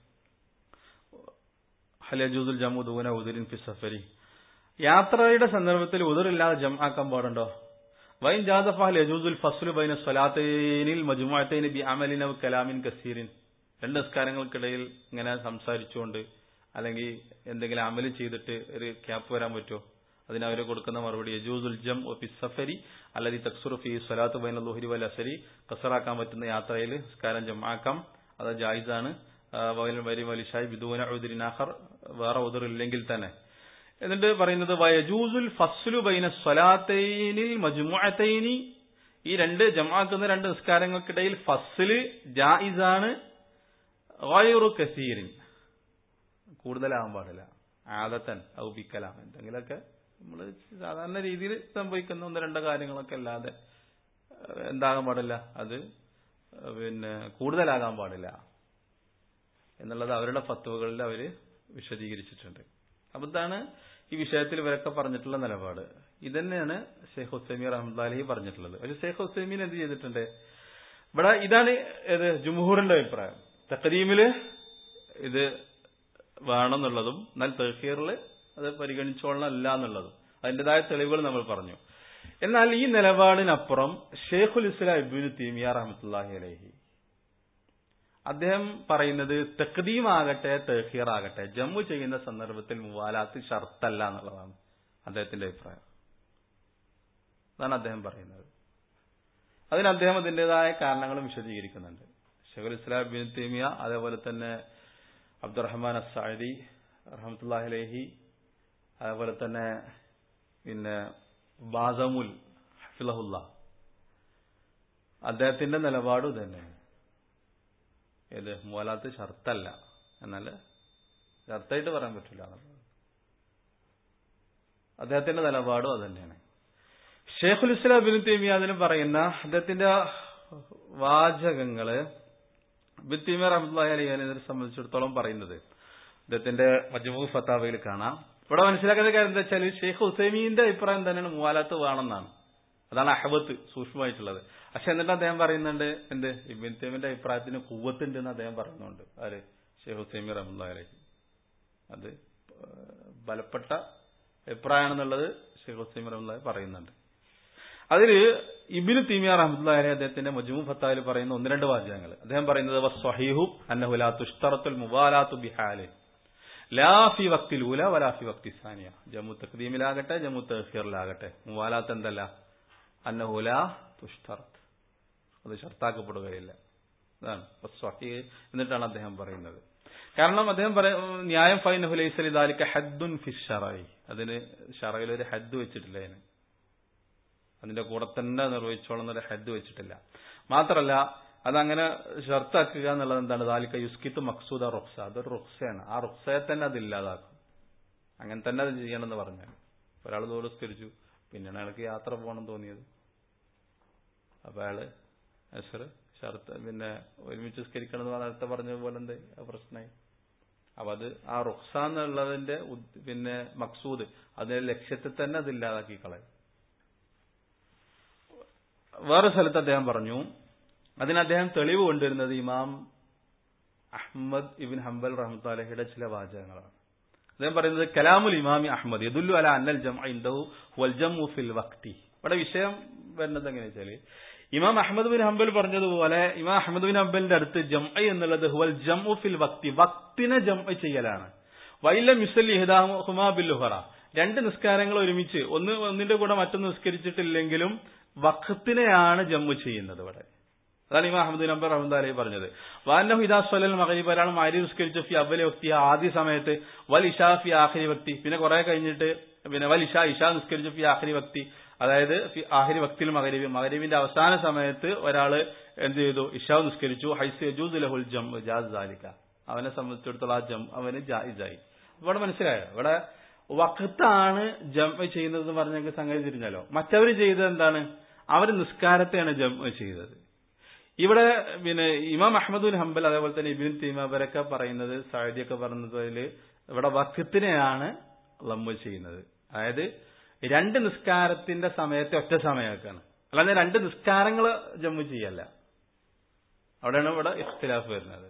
ഹലജൂദുൽ ജമ്മു ദൂന ഉദുരിൻ ഫി സഫരി യാത്രയുടെ സന്ദർഭത്തിൽ ഉദറില്ലാതെ ജം ആക്കാൻ പാടുണ്ടോ വൈൻ ജാദഫ ലജൂദുൽ ഫസ്ലു ബൈന സ്വലാത്തൈനിൽ മജുമാത്തൈനി ബി അമലിൻ കലാമിൻ കസീറിൻ രണ്ട് നിസ്കാരങ്ങൾക്കിടയിൽ ഇങ്ങനെ സംസാരിച്ചുകൊണ്ട് അല്ലെങ്കിൽ എന്തെങ്കിലും അമല് ചെയ്തിട്ട് ഒരു ക്യാപ്പ് വരാൻ പറ്റുമോ അതിന് അവർ കൊടുക്കുന്ന മറുപടി യജൂസുൽ ജം ഒ സഫരി അല്ലെങ്കിൽ തക്സുർ ഫി സ്വലാത്ത് ബൈൻ ലുഹരി വൽ അസരി കസറാക്കാൻ പറ്റുന്ന യാത്രയിൽ നിസ്കാരം ജമാക്കാം അത് ജായിസാണ് വരി വലിഷായി ബിദൂന ഉദുരിനാഹർ വേറെ ഉദറില്ലെങ്കിൽ തന്നെ എന്നിട്ട് പറയുന്നത് വയജൂസുൽ ഫസ്ലു ബൈന സ്വലാത്തൈനിൽ മജുമുഅത്തൈനി ഈ രണ്ട് ജമാക്കുന്ന രണ്ട് നിസ്കാരങ്ങൾക്കിടയിൽ ഫസ്ല് ജായിസാണ് ഗൈറു കസീറിൻ കൂടുതലാവാൻ പാടില്ല ആദത്തൻ ഔബിക്കലാം എന്തെങ്കിലുമൊക്കെ നമ്മൾ സാധാരണ രീതിയിൽ സംഭവിക്കുന്ന ഒന്ന് രണ്ട് കാര്യങ്ങളൊക്കെ അല്ലാതെ എന്താകാൻ പാടില്ല അത് പിന്നെ കൂടുതലാകാൻ പാടില്ല എന്നുള്ളത് അവരുടെ ഫത്തുവകളിൽ അവർ വിശദീകരിച്ചിട്ടുണ്ട് അപ്പൊ ഇതാണ് ഈ വിഷയത്തിൽ ഇവരൊക്കെ പറഞ്ഞിട്ടുള്ള നിലപാട് ഇതന്നെയാണ് ഷെയ്ഖ് ഹുസൈമി റഹ്മദ് പറഞ്ഞിട്ടുള്ളത് പക്ഷെ ഷെയ്ഖ് ഹുസൈമീൻ എന്ത് ചെയ്തിട്ടുണ്ട് ഇവിടെ ഇതാണ് ഏത് ജുംഹൂറിന്റെ അഭിപ്രായം തക്കരീമില് ഇത് വേണമെന്നുള്ളതും എന്നാൽ തെഹീറിൽ അത് പരിഗണിച്ചോളണമല്ല എന്നുള്ളതും അതിന്റേതായ തെളിവുകൾ നമ്മൾ പറഞ്ഞു എന്നാൽ ഈ നിലപാടിനപ്പുറം ഷെയ്ഖുൽ ഇസ്ലാം ഇബിനു തീമിയ റഹമത്തുല്ലാഹി അലഹി അദ്ദേഹം പറയുന്നത് തെക്കദീമാകട്ടെ തെഹീർ ആകട്ടെ ജമ്മു ചെയ്യുന്ന സന്ദർഭത്തിൽ മുവാലാത്ത് ഷർത്തല്ല എന്നുള്ളതാണ് അദ്ദേഹത്തിന്റെ അഭിപ്രായം അതാണ് അദ്ദേഹം പറയുന്നത് അതിന് അദ്ദേഹം അതിന്റേതായ കാരണങ്ങളും വിശദീകരിക്കുന്നുണ്ട് ഷെയ്ഖുൽ ഇസ്ലാം ബിൻ തീമിയ അതേപോലെ തന്നെ അബ്ദുറഹ്മാൻ അസാദി റഹമത്തുല്ലാഹി അലഹി അതേപോലെ തന്നെ പിന്നെ ബാസമുൽ ഹഫിലഹുല്ല അദ്ദേഹത്തിന്റെ നിലപാടും തന്നെ ഏത് മൂലാത്ത് ഷർത്തല്ല എന്നാൽ ഷർത്തായിട്ട് പറയാൻ പറ്റില്ല എന്നുള്ളത് അദ്ദേഹത്തിന്റെ നിലപാടും അത് തന്നെയാണ് ഷേഖുൽ ഇസ്ലാം ബിൻ തൈമിയ അതിന് പറയുന്ന അദ്ദേഹത്തിന്റെ വാചകങ്ങള് ബിൻ തൈമിയ റഹ്മത്തുള്ളാഹി അലൈഹി അതിനെ സംബന്ധിച്ചിടത്തോളം പറയുന്നത് അദ്ദേഹത്തിന്റെ മജ്മൂ ഫത്താവയിൽ കാണാം ഇവിടെ മനസ്സിലാക്കുന്ന കാര്യം എന്താ വെച്ചാൽ ഷെയ്ഖ് ഹുസൈമീന്റെ അഭിപ്രായം തന്നെയാണ് മൂവാലാത്ത് വേണമെന്നാണ് അതാണ് അഹബത്ത് സൂക്ഷ്മമായിട്ടുള്ളത് പക്ഷെ എന്നിട്ട് അദ്ദേഹം പറയുന്നുണ്ട് എന്ത് ഇബിൻ തൈമിന്റെ അഭിപ്രായത്തിന് കുവ്വത്തുണ്ട് എന്ന് അദ്ദേഹം പറയുന്നുണ്ട് ആര് ഷെയ്ഖ് ഹുസൈമി റഹ്മുല്ലാ അലൈഹി അത് ബലപ്പെട്ട അഭിപ്രായമാണെന്നുള്ളത് ഷെയ്ഖ് ഹുസൈമി റഹ്മുല്ലാ പറയുന്നുണ്ട് അതിൽ ഇബിന് തീമിയ റഹ്മുല്ലാഹി അദ്ദേഹത്തിന്റെ മജ്മു ഫത്താവിൽ പറയുന്ന ഒന്ന് രണ്ട് വാചകങ്ങൾ അദ്ദേഹം പറയുന്നത് വസ്വഹീഹു അന്നഹുലാ തുഷ്തറത്തുൽ മുബാലാത്തു ബിഹാലിൻ ലാ ഫി വക്തിൽ ഊല വലാ ഫി വക്തി സാനിയ ജമ്മു തഖദീമിലാകട്ടെ ജമ്മു തഹീറിലാകട്ടെ മുവാലാത്ത് എന്തല്ല അന്നഹുല തുഷ്തറത്ത് അത് ഷർത്താക്കപ്പെടുകയില്ല അതാണ് സ്വഹീഹ് എന്നിട്ടാണ് അദ്ദേഹം പറയുന്നത് കാരണം അദ്ദേഹം പറയ ന്യായം ഫൈനഹുലൈസലി ദാലിക്ക ഹദ്ദുൻ ഫി ഷറായി അതിന് ഷറയിൽ ഒരു ഹദ് വെച്ചിട്ടില്ല അതിന് അതിന്റെ കൂടെ തന്നെ നിർവഹിച്ചോളം എന്നൊരു ഹദ് വെച്ചിട്ടില്ല മാത്രമല്ല അതങ്ങനെ ഷർത്താക്കുക എന്നുള്ളത് എന്താണ് ദാലിക്ക യുസ്കിത്ത് മക്സൂദ റുക്സ അതൊരു റുക്സയാണ് ആ റുക്സയെ തന്നെ അത് ഇല്ലാതാക്കും അങ്ങനെ തന്നെ അത് ചെയ്യണമെന്ന് പറഞ്ഞാൽ ഒരാൾ ദൂരസ്കരിച്ചു പിന്നെയാണ് അയാൾക്ക് യാത്ര പോകണം തോന്നിയത് അപ്പൊ അയാള് അസർ ഷർത്ത് പിന്നെ ഒരുമിച്ച് സ്കരിക്കണം എന്ന് നേരത്തെ പറഞ്ഞ പോലെ എന്ത് പ്രശ്നമായി അപ്പൊ അത് ആ റുക്സ എന്നുള്ളതിന്റെ പിന്നെ മക്സൂദ് അതിന്റെ ലക്ഷ്യത്തെ തന്നെ അത് ഇല്ലാതാക്കി കളയും വേറെ സ്ഥലത്ത് അദ്ദേഹം പറഞ്ഞു അതിന് അദ്ദേഹം തെളിവ് കൊണ്ടുവരുന്നത് ഇമാം അഹമ്മദ് ഇബിൻ ഹംബൽ റഹ്മത്താലഹിയുടെ ചില വാചകങ്ങളാണ് അദ്ദേഹം പറയുന്നത് കലാമുൽ ഇമാമി അഹമ്മദ് യദുല്ലു അല അന്നൽ ജം ഇന്ദഹു വൽ ജംഉ ഫിൽ വക്തി ഇവിടെ വിഷയം വരുന്നത് എങ്ങനെ വെച്ചാല് ഇമാം അഹമ്മദ് ബിൻ ഹംബൽ പറഞ്ഞതുപോലെ ഇമാം അഹമ്മദ് ബിൻ ഹംബലിന്റെ അടുത്ത് ജം എന്നുള്ളത് വൽ ജംഉ ഫിൽ വക്തി വക്തിനെ ജം ചെയ്യലാണ് വൈലം യുസല്ലി ഹിദാഹുമാ ബിൽ ലുഹറ രണ്ട് നിസ്കാരങ്ങൾ ഒരുമിച്ച് ഒന്ന് ഒന്നിന്റെ കൂടെ മറ്റൊന്ന് നിസ്കരിച്ചിട്ടില്ലെങ്കിലും വഖത്തിനെയാണ് ജമ്മു ചെയ്യുന്നത് ഇവിടെ അതാണ് ഇമാം അഹമ്മദ് നമ്പർ റഹ്മദ് അലൈഹി പറഞ്ഞത് വാന്നഹു ഇദാ സ്വലൽ മഗരീബ് ഒരാൾ മാരി നിസ്കരിച്ചു ഫി അവലി വ്യക്തി ആദ്യ സമയത്ത് വൽ ഇഷാ ഫി ആഖിരി വ്യക്തി പിന്നെ കുറെ കഴിഞ്ഞിട്ട് പിന്നെ വൽ ഇഷാ ഇഷാ നിസ്കരിച്ചു ഫി ആഖിരി വ്യക്തി അതായത് ഫി ആഖിരി വക്തിൽ മഗരീബ് മഗരീബിന്റെ അവസാന സമയത്ത് ഒരാള് എന്ത് ചെയ്തു ഇഷാ നിസ്കരിച്ചു ഹൈസ് യജൂസ് ലഹുൽ ജം ജാസ് ജാലിക്ക അവനെ സംബന്ധിച്ചിടത്തോളം ആ ജം അവന് ജായിസായി ഇവിടെ മനസ്സിലായോ ഇവിടെ വക്കത്താണ് ജം ചെയ്യുന്നത് എന്ന് പറഞ്ഞെങ്കിൽ സംഗതി തിരിഞ്ഞാലോ മറ്റവർ ചെയ്തത് എന്താണ് അവർ നിസ്കാരത്തെയാണ് ജം ചെയ്തത് ഇവിടെ പിന്നെ ഇമാം അഹമ്മദുൽ ഹംബൽ അതേപോലെ തന്നെ ഇബിൻ തീമ അവരൊക്കെ പറയുന്നത് സാഹിദ്യൊക്കെ പറഞ്ഞതിൽ ഇവിടെ വക്കത്തിനെയാണ് ലമ്മ് ചെയ്യുന്നത് അതായത് രണ്ട് നിസ്കാരത്തിന്റെ സമയത്തെ ഒറ്റ സമയമാക്കാണ് അല്ലാതെ രണ്ട് നിസ്കാരങ്ങൾ ജമ്മു ചെയ്യല്ല അവിടെയാണ് ഇവിടെ ഇഖ്തിലാഫ് വരുന്നത്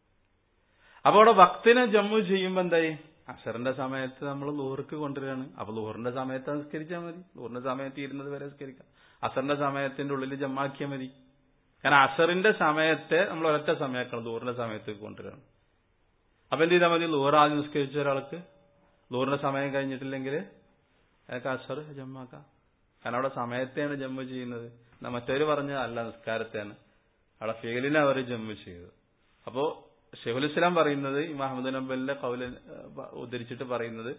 അപ്പൊ അവിടെ ഭക്തിനെ ജമ്മു ചെയ്യുമ്പോ എന്തായി അസറിന്റെ സമയത്ത് നമ്മൾ ലൂർക്ക് കൊണ്ടുവരികയാണ് അപ്പൊ ലൂറിന്റെ സമയത്ത് നിസ്കരിച്ചാൽ മതി ലൂറിന്റെ സമയത്ത് ഇരുന്നത് വരെ നിസ്കരിക്കാം അസറിന്റെ സമയത്തിന്റെ ഉള്ളിൽ ജമ്മാക്കിയാൽ മതി കാരണം അസറിന്റെ സമയത്തെ നമ്മൾ ഒരൊറ്റ സമയക്കണം ലൂറിന്റെ സമയത്ത് കൊണ്ടുവരികയാണ് അപ്പൊ എന്ത് ചെയ്താൽ മതി ലൂർ ആദ്യം നിസ്കരിച്ച ഒരാൾക്ക് ലൂറിന്റെ സമയം കഴിഞ്ഞിട്ടില്ലെങ്കിൽ അയാൾക്ക് അസർ ജമ്മാക്കാം കാരണം അവിടെ സമയത്തെയാണ് ജമ്മു ചെയ്യുന്നത് എന്നാ മറ്റവര് പറഞ്ഞ അല്ല നിസ്കാരത്തെയാണ് അവിടെ ഫെയിലിനെ അവർ ജമ്മു ചെയ്തത് അപ്പോ ഷെഹുൽ ഇസ്ലാം പറയുന്നത് ഈ മഹമ്മദ് നബലിന്റെ കൗല ഉദ്ധരിച്ചിട്ട് പറയുന്നത്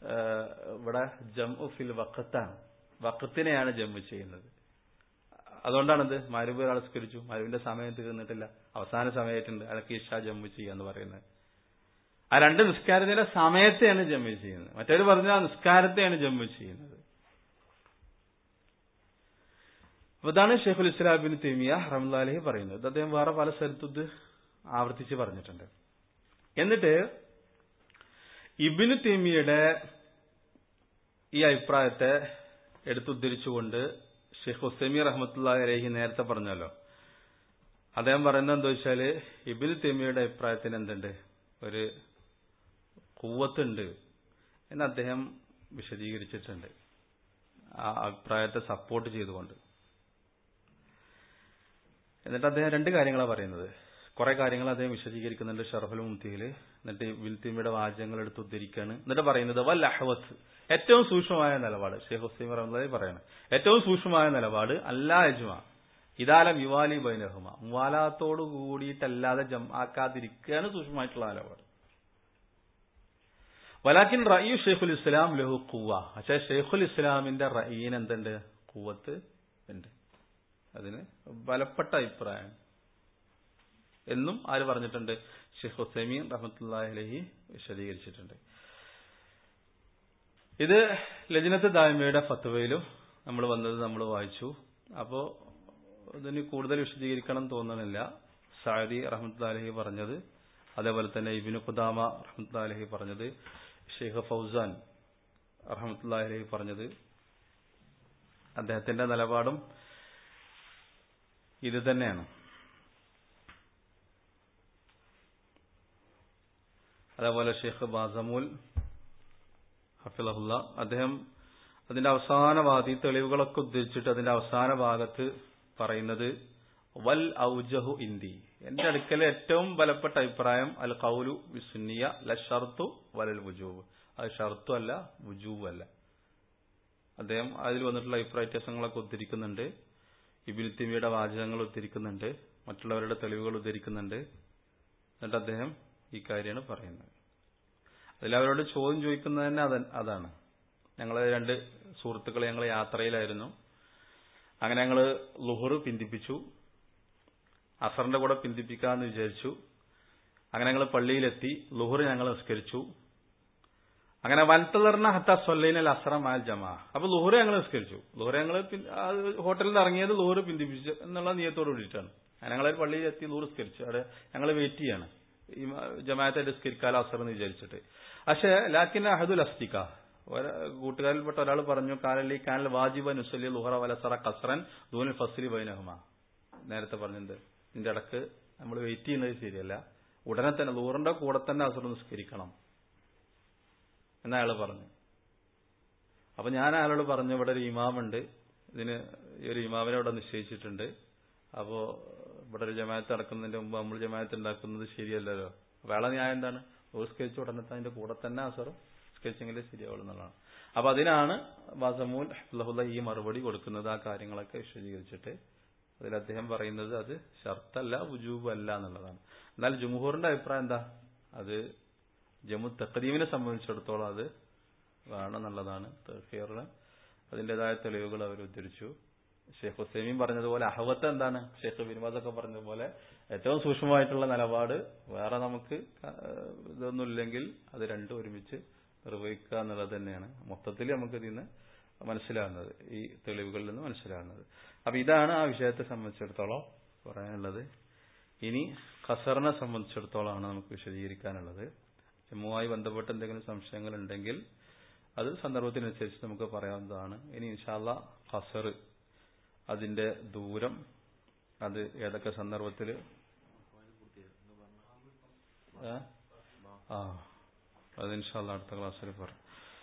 ഇവിടെ ജം ഫിൽ വക്കത്താണ് വക്കത്തിനെയാണ് ജമ്മു ചെയ്യുന്നത് അതുകൊണ്ടാണത് മരുവ് ഒരാൾ സ്കരിച്ചു മരുവിന്റെ സമയം തീർന്നിട്ടില്ല അവസാന സമയമായിട്ടുണ്ട് അയാൾക്ക് ഇഷ ജമ്മു ചെയ്യാന്ന് പറയുന്നത് ആ രണ്ട് നിസ്കാരത്തിന്റെ സമയത്തെയാണ് ജമ്മു ചെയ്യുന്നത് മറ്റൊരു പറഞ്ഞ ആ നിസ്കാരത്തെയാണ് ജമ്മു ചെയ്യുന്നത് അപ്പൊ ഇതാണ് ഷെയ്ഖുൽ ഇസ്ലാം ബിൻ തെമിയ റഹ്മുല്ലാലഹി പറയുന്നത് ഇത് അദ്ദേഹം വേറെ പല സ്ഥലത്തും ഇത് ആവർത്തിച്ച് പറഞ്ഞിട്ടുണ്ട് എന്നിട്ട് ഇബിന് തെമിയുടെ ഈ അഭിപ്രായത്തെ എടുത്തുദ്ധരിച്ചുകൊണ്ട് ഷെയ്ഖ് ഹുസൈമി റഹ്മത്തുള്ള അലഹി നേരത്തെ പറഞ്ഞല്ലോ അദ്ദേഹം പറയുന്നത് എന്താ വെച്ചാല് ഇബിൻ തെമിയുടെ അഭിപ്രായത്തിന് എന്തുണ്ട് ഒരു കൂവത്തുണ്ട് എന്ന് അദ്ദേഹം വിശദീകരിച്ചിട്ടുണ്ട് ആ അഭിപ്രായത്തെ സപ്പോർട്ട് ചെയ്തുകൊണ്ട് എന്നിട്ട് അദ്ദേഹം രണ്ട് കാര്യങ്ങളാണ് പറയുന്നത് കുറെ കാര്യങ്ങൾ അദ്ദേഹം വിശദീകരിക്കുന്നുണ്ട് ഷറഫുൽ മുംതിയിൽ എന്നിട്ട് വിൽത്തിമിയുടെ വാചകങ്ങൾ എടുത്ത് ഉദ്ധരിക്കുകയാണ് എന്നിട്ട് പറയുന്നത് വൽ അഹവത്ത് ഏറ്റവും സൂക്ഷ്മമായ നിലപാട് ഷെയ്ഖ് ഹുസൈം റഹ്മദ് പറയണം ഏറ്റവും സൂക്ഷ്മമായ നിലപാട് അല്ലാ യജ്മ ഇതാലം യുവാലി ബൈനഹുമ മുവാലാത്തോട് കൂടിയിട്ടല്ലാതെ ജം ആക്കാതിരിക്കുകയാണ് സൂക്ഷ്മമായിട്ടുള്ള നിലപാട് വലാക്കിൻ റയു ഷെയ്ഖുൽ ഇസ്ലാം ലഹു കുവ പക്ഷേ ഷെയ്ഖുൽ ഇസ്ലാമിന്റെ റയീൻ എന്തുണ്ട് കുവത്ത് ഉണ്ട് അതിന് ബലപ്പെട്ട അഭിപ്രായം എന്നും ആര് പറഞ്ഞിട്ടുണ്ട് ഷെയ്ഖ് ഹുസൈമീൻ റഹമത്തുല്ലാഹി അലഹി വിശദീകരിച്ചിട്ടുണ്ട് ഇത് ലജിനത്ത് ദായ്മയുടെ ഫത്വയിലും നമ്മൾ വന്നത് നമ്മൾ വായിച്ചു അപ്പോ ഇതിന് കൂടുതൽ വിശദീകരിക്കണം തോന്നണില്ല സാരി റഹ്മത്തുല്ലാഹി പറഞ്ഞത് അതേപോലെ തന്നെ ഇബിനു ഖുദാമ റഹ്മത്തുല്ലാഹി പറഞ്ഞത് ഷെയ്ഖ് ഫൗസാൻ റഹ്മത്തുല്ലാഹി പറഞ്ഞത് അദ്ദേഹത്തിന്റെ നിലപാടും ഇത് തന്നെയാണ് അതേപോലെ ഷെയ്ഖ് ബാസമൂൽ ഹഫിലഹുല്ല അദ്ദേഹം അതിന്റെ അവസാന വാദി തെളിവുകളൊക്കെ ഉദ്ധരിച്ചിട്ട് അതിന്റെ അവസാന ഭാഗത്ത് പറയുന്നത് വൽ ഔജഹു ഇന്തി എന്റെ അടുക്കൽ ഏറ്റവും ബലപ്പെട്ട അഭിപ്രായം അൽ കൗലു വിസുന്നിയ ല ഷർത്തു വലൽ വുജൂബ് അത് ഷർത്തു അല്ല വുജൂബ് അല്ല അദ്ദേഹം അതിൽ വന്നിട്ടുള്ള അഭിപ്രായ വ്യത്യാസങ്ങളൊക്കെ ഉദ്ധരിക്കുന്നുണ്ട് ഇബിനിത്തിമിയുടെ വാചകങ്ങൾ ഉദ്ധരിക്കുന്നുണ്ട് മറ്റുള്ളവരുടെ തെളിവുകൾ ഉദ്ധരിക്കുന്നുണ്ട് എന്നിട്ട് അദ്ദേഹം ഈ കാര്യമാണ് പറയുന്നത് അതിലവരോട് ചോദ്യം ചോദിക്കുന്നത് തന്നെ അതാണ് ഞങ്ങൾ രണ്ട് സുഹൃത്തുക്കൾ ഞങ്ങൾ യാത്രയിലായിരുന്നു അങ്ങനെ ഞങ്ങൾ ലുഹർ പിന്തിപ്പിച്ചു അസറിന്റെ കൂടെ പിന്തിപ്പിക്കാമെന്ന് വിചാരിച്ചു അങ്ങനെ ഞങ്ങൾ പള്ളിയിലെത്തി ലുഹർ ഞങ്ങൾ നിസ്കരിച്ചു അങ്ങനെ വൻതളർന്ന ഹത്ത സൊല്ലൈനൽ അസറം ആൽ ജമാ അപ്പൊ ലുഹുറ് ഞങ്ങൾ നിസ്കരിച്ചു ലുഹുറ് ഞങ്ങൾ ഹോട്ടലിൽ നിന്ന് ഇറങ്ങിയത് ലുഹുറ് പിന്തിപ്പിച്ചു എന്നുള്ള നിയത്തോട് കൂടിയിട്ടാണ് അങ്ങനെ ഞങ്ങൾ പള്ളിയിൽ എത്തി ലുഹുറ് നിസ്കരിച്ചു അവിടെ ഞങ്ങൾ വെയിറ്റ് ചെയ്യാണ് ഈ ജമാഅത്തെ നിസ്കരിക്കാല അസർ എന്ന് വിചാരിച്ചിട്ട് പക്ഷേ ലാക്കിൻ അഹദുൽ അസ്തിക കൂട്ടുകാരിൽപ്പെട്ട ഒരാൾ പറഞ്ഞു കാലല്ലി കാനൽ വാജിബ നുസലി ലുഹറ വലസറ കസറൻ ദൂനിൽ ഫസ്ലി ബൈനഹുമ നേരത്തെ പറഞ്ഞത് ഇതിന്റെ ഇടക്ക് നമ്മൾ വെയിറ്റ് ചെയ്യുന്നത് ശരിയല്ല ഉടനെ തന്നെ ലൂറിന്റെ കൂടെ തന്നെ അസർ നിസ്കരിക്കണം എന്ന് അയാൾ പറഞ്ഞു അപ്പൊ ഞാൻ അയാളോട് പറഞ്ഞു ഇവിടെ ഒരു ഇമാമുണ്ട് ഇതിന് ഈ ഒരു ഇമാമിനെ ഇവിടെ നിശ്ചയിച്ചിട്ടുണ്ട് അപ്പോ ഇവിടെ ഒരു ജമാഅത്ത് നടക്കുന്നതിന്റെ മുമ്പ് നമ്മൾ ജമാഅത്ത് ഉണ്ടാക്കുന്നത് ശരിയല്ലല്ലോ അപ്പൊ അയാളെ ന്യായം എന്താണ് ഒരു സ്കെച്ച് ഉടനെ അതിന്റെ കൂടെ തന്നെ അസർ സ്കെച്ചെങ്കിലേ ശരിയാവുള്ളൂ എന്നുള്ളതാണ് അപ്പൊ അതിനാണ് വാസമൂൽ അള്ളാഹുല്ല ഈ മറുപടി കൊടുക്കുന്നത് ആ കാര്യങ്ങളൊക്കെ വിശദീകരിച്ചിട്ട് അതിൽ അദ്ദേഹം പറയുന്നത് അത് ഷർത്തല്ല വുജൂബ് അല്ല എന്നുള്ളതാണ് എന്നാൽ ജുംഹൂറിന്റെ അഭിപ്രായം എന്താ അത് ജമ്മു തഖദീമിനെ സംബന്ധിച്ചിടത്തോളം അത് വേണമെന്നുള്ളതാണ് തഹീറിന് അതിന്റേതായ തെളിവുകൾ അവർ ഉദ്ധരിച്ചു ഷെയ്ഖ് ഹുസൈമീൻ പറഞ്ഞതുപോലെ അഹവത്ത് എന്താണ് ഷെയ്ഖ് ബിൻവാദൊക്കെ പറഞ്ഞതുപോലെ ഏറ്റവും സൂക്ഷ്മമായിട്ടുള്ള നിലപാട് വേറെ നമുക്ക് ഇതൊന്നുമില്ലെങ്കിൽ അത് രണ്ടും ഒരുമിച്ച് നിർവഹിക്കുക എന്നുള്ളത് തന്നെയാണ് മൊത്തത്തിൽ നമുക്ക് ഇതിന്ന് മനസ്സിലാകുന്നത് ഈ തെളിവുകളിൽ നിന്ന് മനസ്സിലാകുന്നത് അപ്പൊ ഇതാണ് ആ വിഷയത്തെ സംബന്ധിച്ചിടത്തോളം പറയാനുള്ളത് ഇനി ഖസറിനെ സംബന്ധിച്ചിടത്തോളമാണ് നമുക്ക് വിശദീകരിക്കാനുള്ളത് ജമ്മുവുമായി ബന്ധപ്പെട്ട് എന്തെങ്കിലും സംശയങ്ങൾ ഉണ്ടെങ്കിൽ അത് സന്ദർഭത്തിനനുസരിച്ച് നമുക്ക് പറയാവുന്നതാണ് ഇനി ഇൻഷാല്ല ഖസർ അതിന്റെ ദൂരം അത് ഏതൊക്കെ സന്ദർഭത്തിൽ ആ അത് ഇൻഷാല്ല അടുത്ത ക്ലാസ്സിൽ പറയാം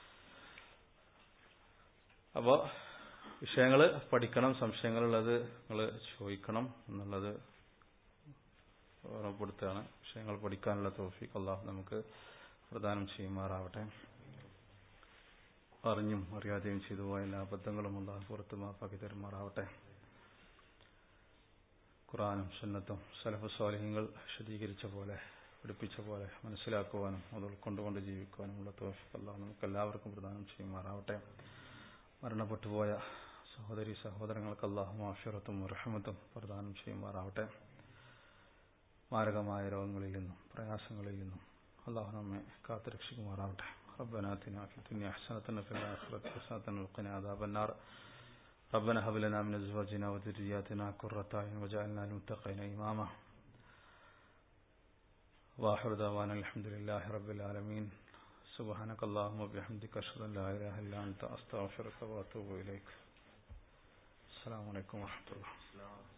അപ്പോ വിഷയങ്ങൾ പഠിക്കണം സംശയങ്ങളുള്ളത് നിങ്ങൾ ചോദിക്കണം എന്നുള്ളത് ഓർമ്മപ്പെടുത്തുകയാണ് വിഷയങ്ങൾ പഠിക്കാനുള്ള തോഫിക്ക് അള്ളാഹു നമുക്ക് പ്രദാനം ചെയ്യുമാറാവട്ടെ അറിഞ്ഞും അറിയാതെയും ചെയ്തു പോയ എല്ലാ അബദ്ധങ്ങളും അള്ളാഹു പുറത്ത് മാപ്പാക്കി തരുമാറാവട്ടെ ഖുറാനും സുന്നത്തും സലഫ് സ്വാലിഹ്യങ്ങൾ വിശദീകരിച്ച പോലെ പഠിപ്പിച്ച പോലെ മനസ്സിലാക്കുവാനും അത് ഉൾക്കൊണ്ടുകൊണ്ട് ജീവിക്കുവാനുമുള്ള തോഫിക്ക് അള്ളാഹു നമുക്ക് എല്ലാവർക്കും പ്രദാനം ചെയ്യുമാറാവട്ടെ മരണപ്പെട്ടുപോയ സഹോദരി സഹോദരങ്ങൾക്ക് അള്ളാഹു ആഫിറത്തും റഹമത്തും പ്രദാനം ചെയ്യുമാറാവട്ടെ മാരകമായ രോഗങ്ങളിൽ നിന്നും പ്രയാസങ്ങളിൽ നിന്നും അള്ളാഹു നമ്മെ കാത്തുരക്ഷിക്കുമാറാവട്ടെ ربنا آتنا في الدنيا حسنة وفي الآخرة حسنة وقنا عذاب النار ربنا هب لنا من أزواجنا وذرياتنا قرة أعين وجعلنا للمتقين إماما وآخر دعوانا الحمد لله رب العالمين سبحانك اللهم وبحمدك أشهد أن لا إله إلا أنت أستغفرك وأتوب إليك السلام عليكم ورحمة الله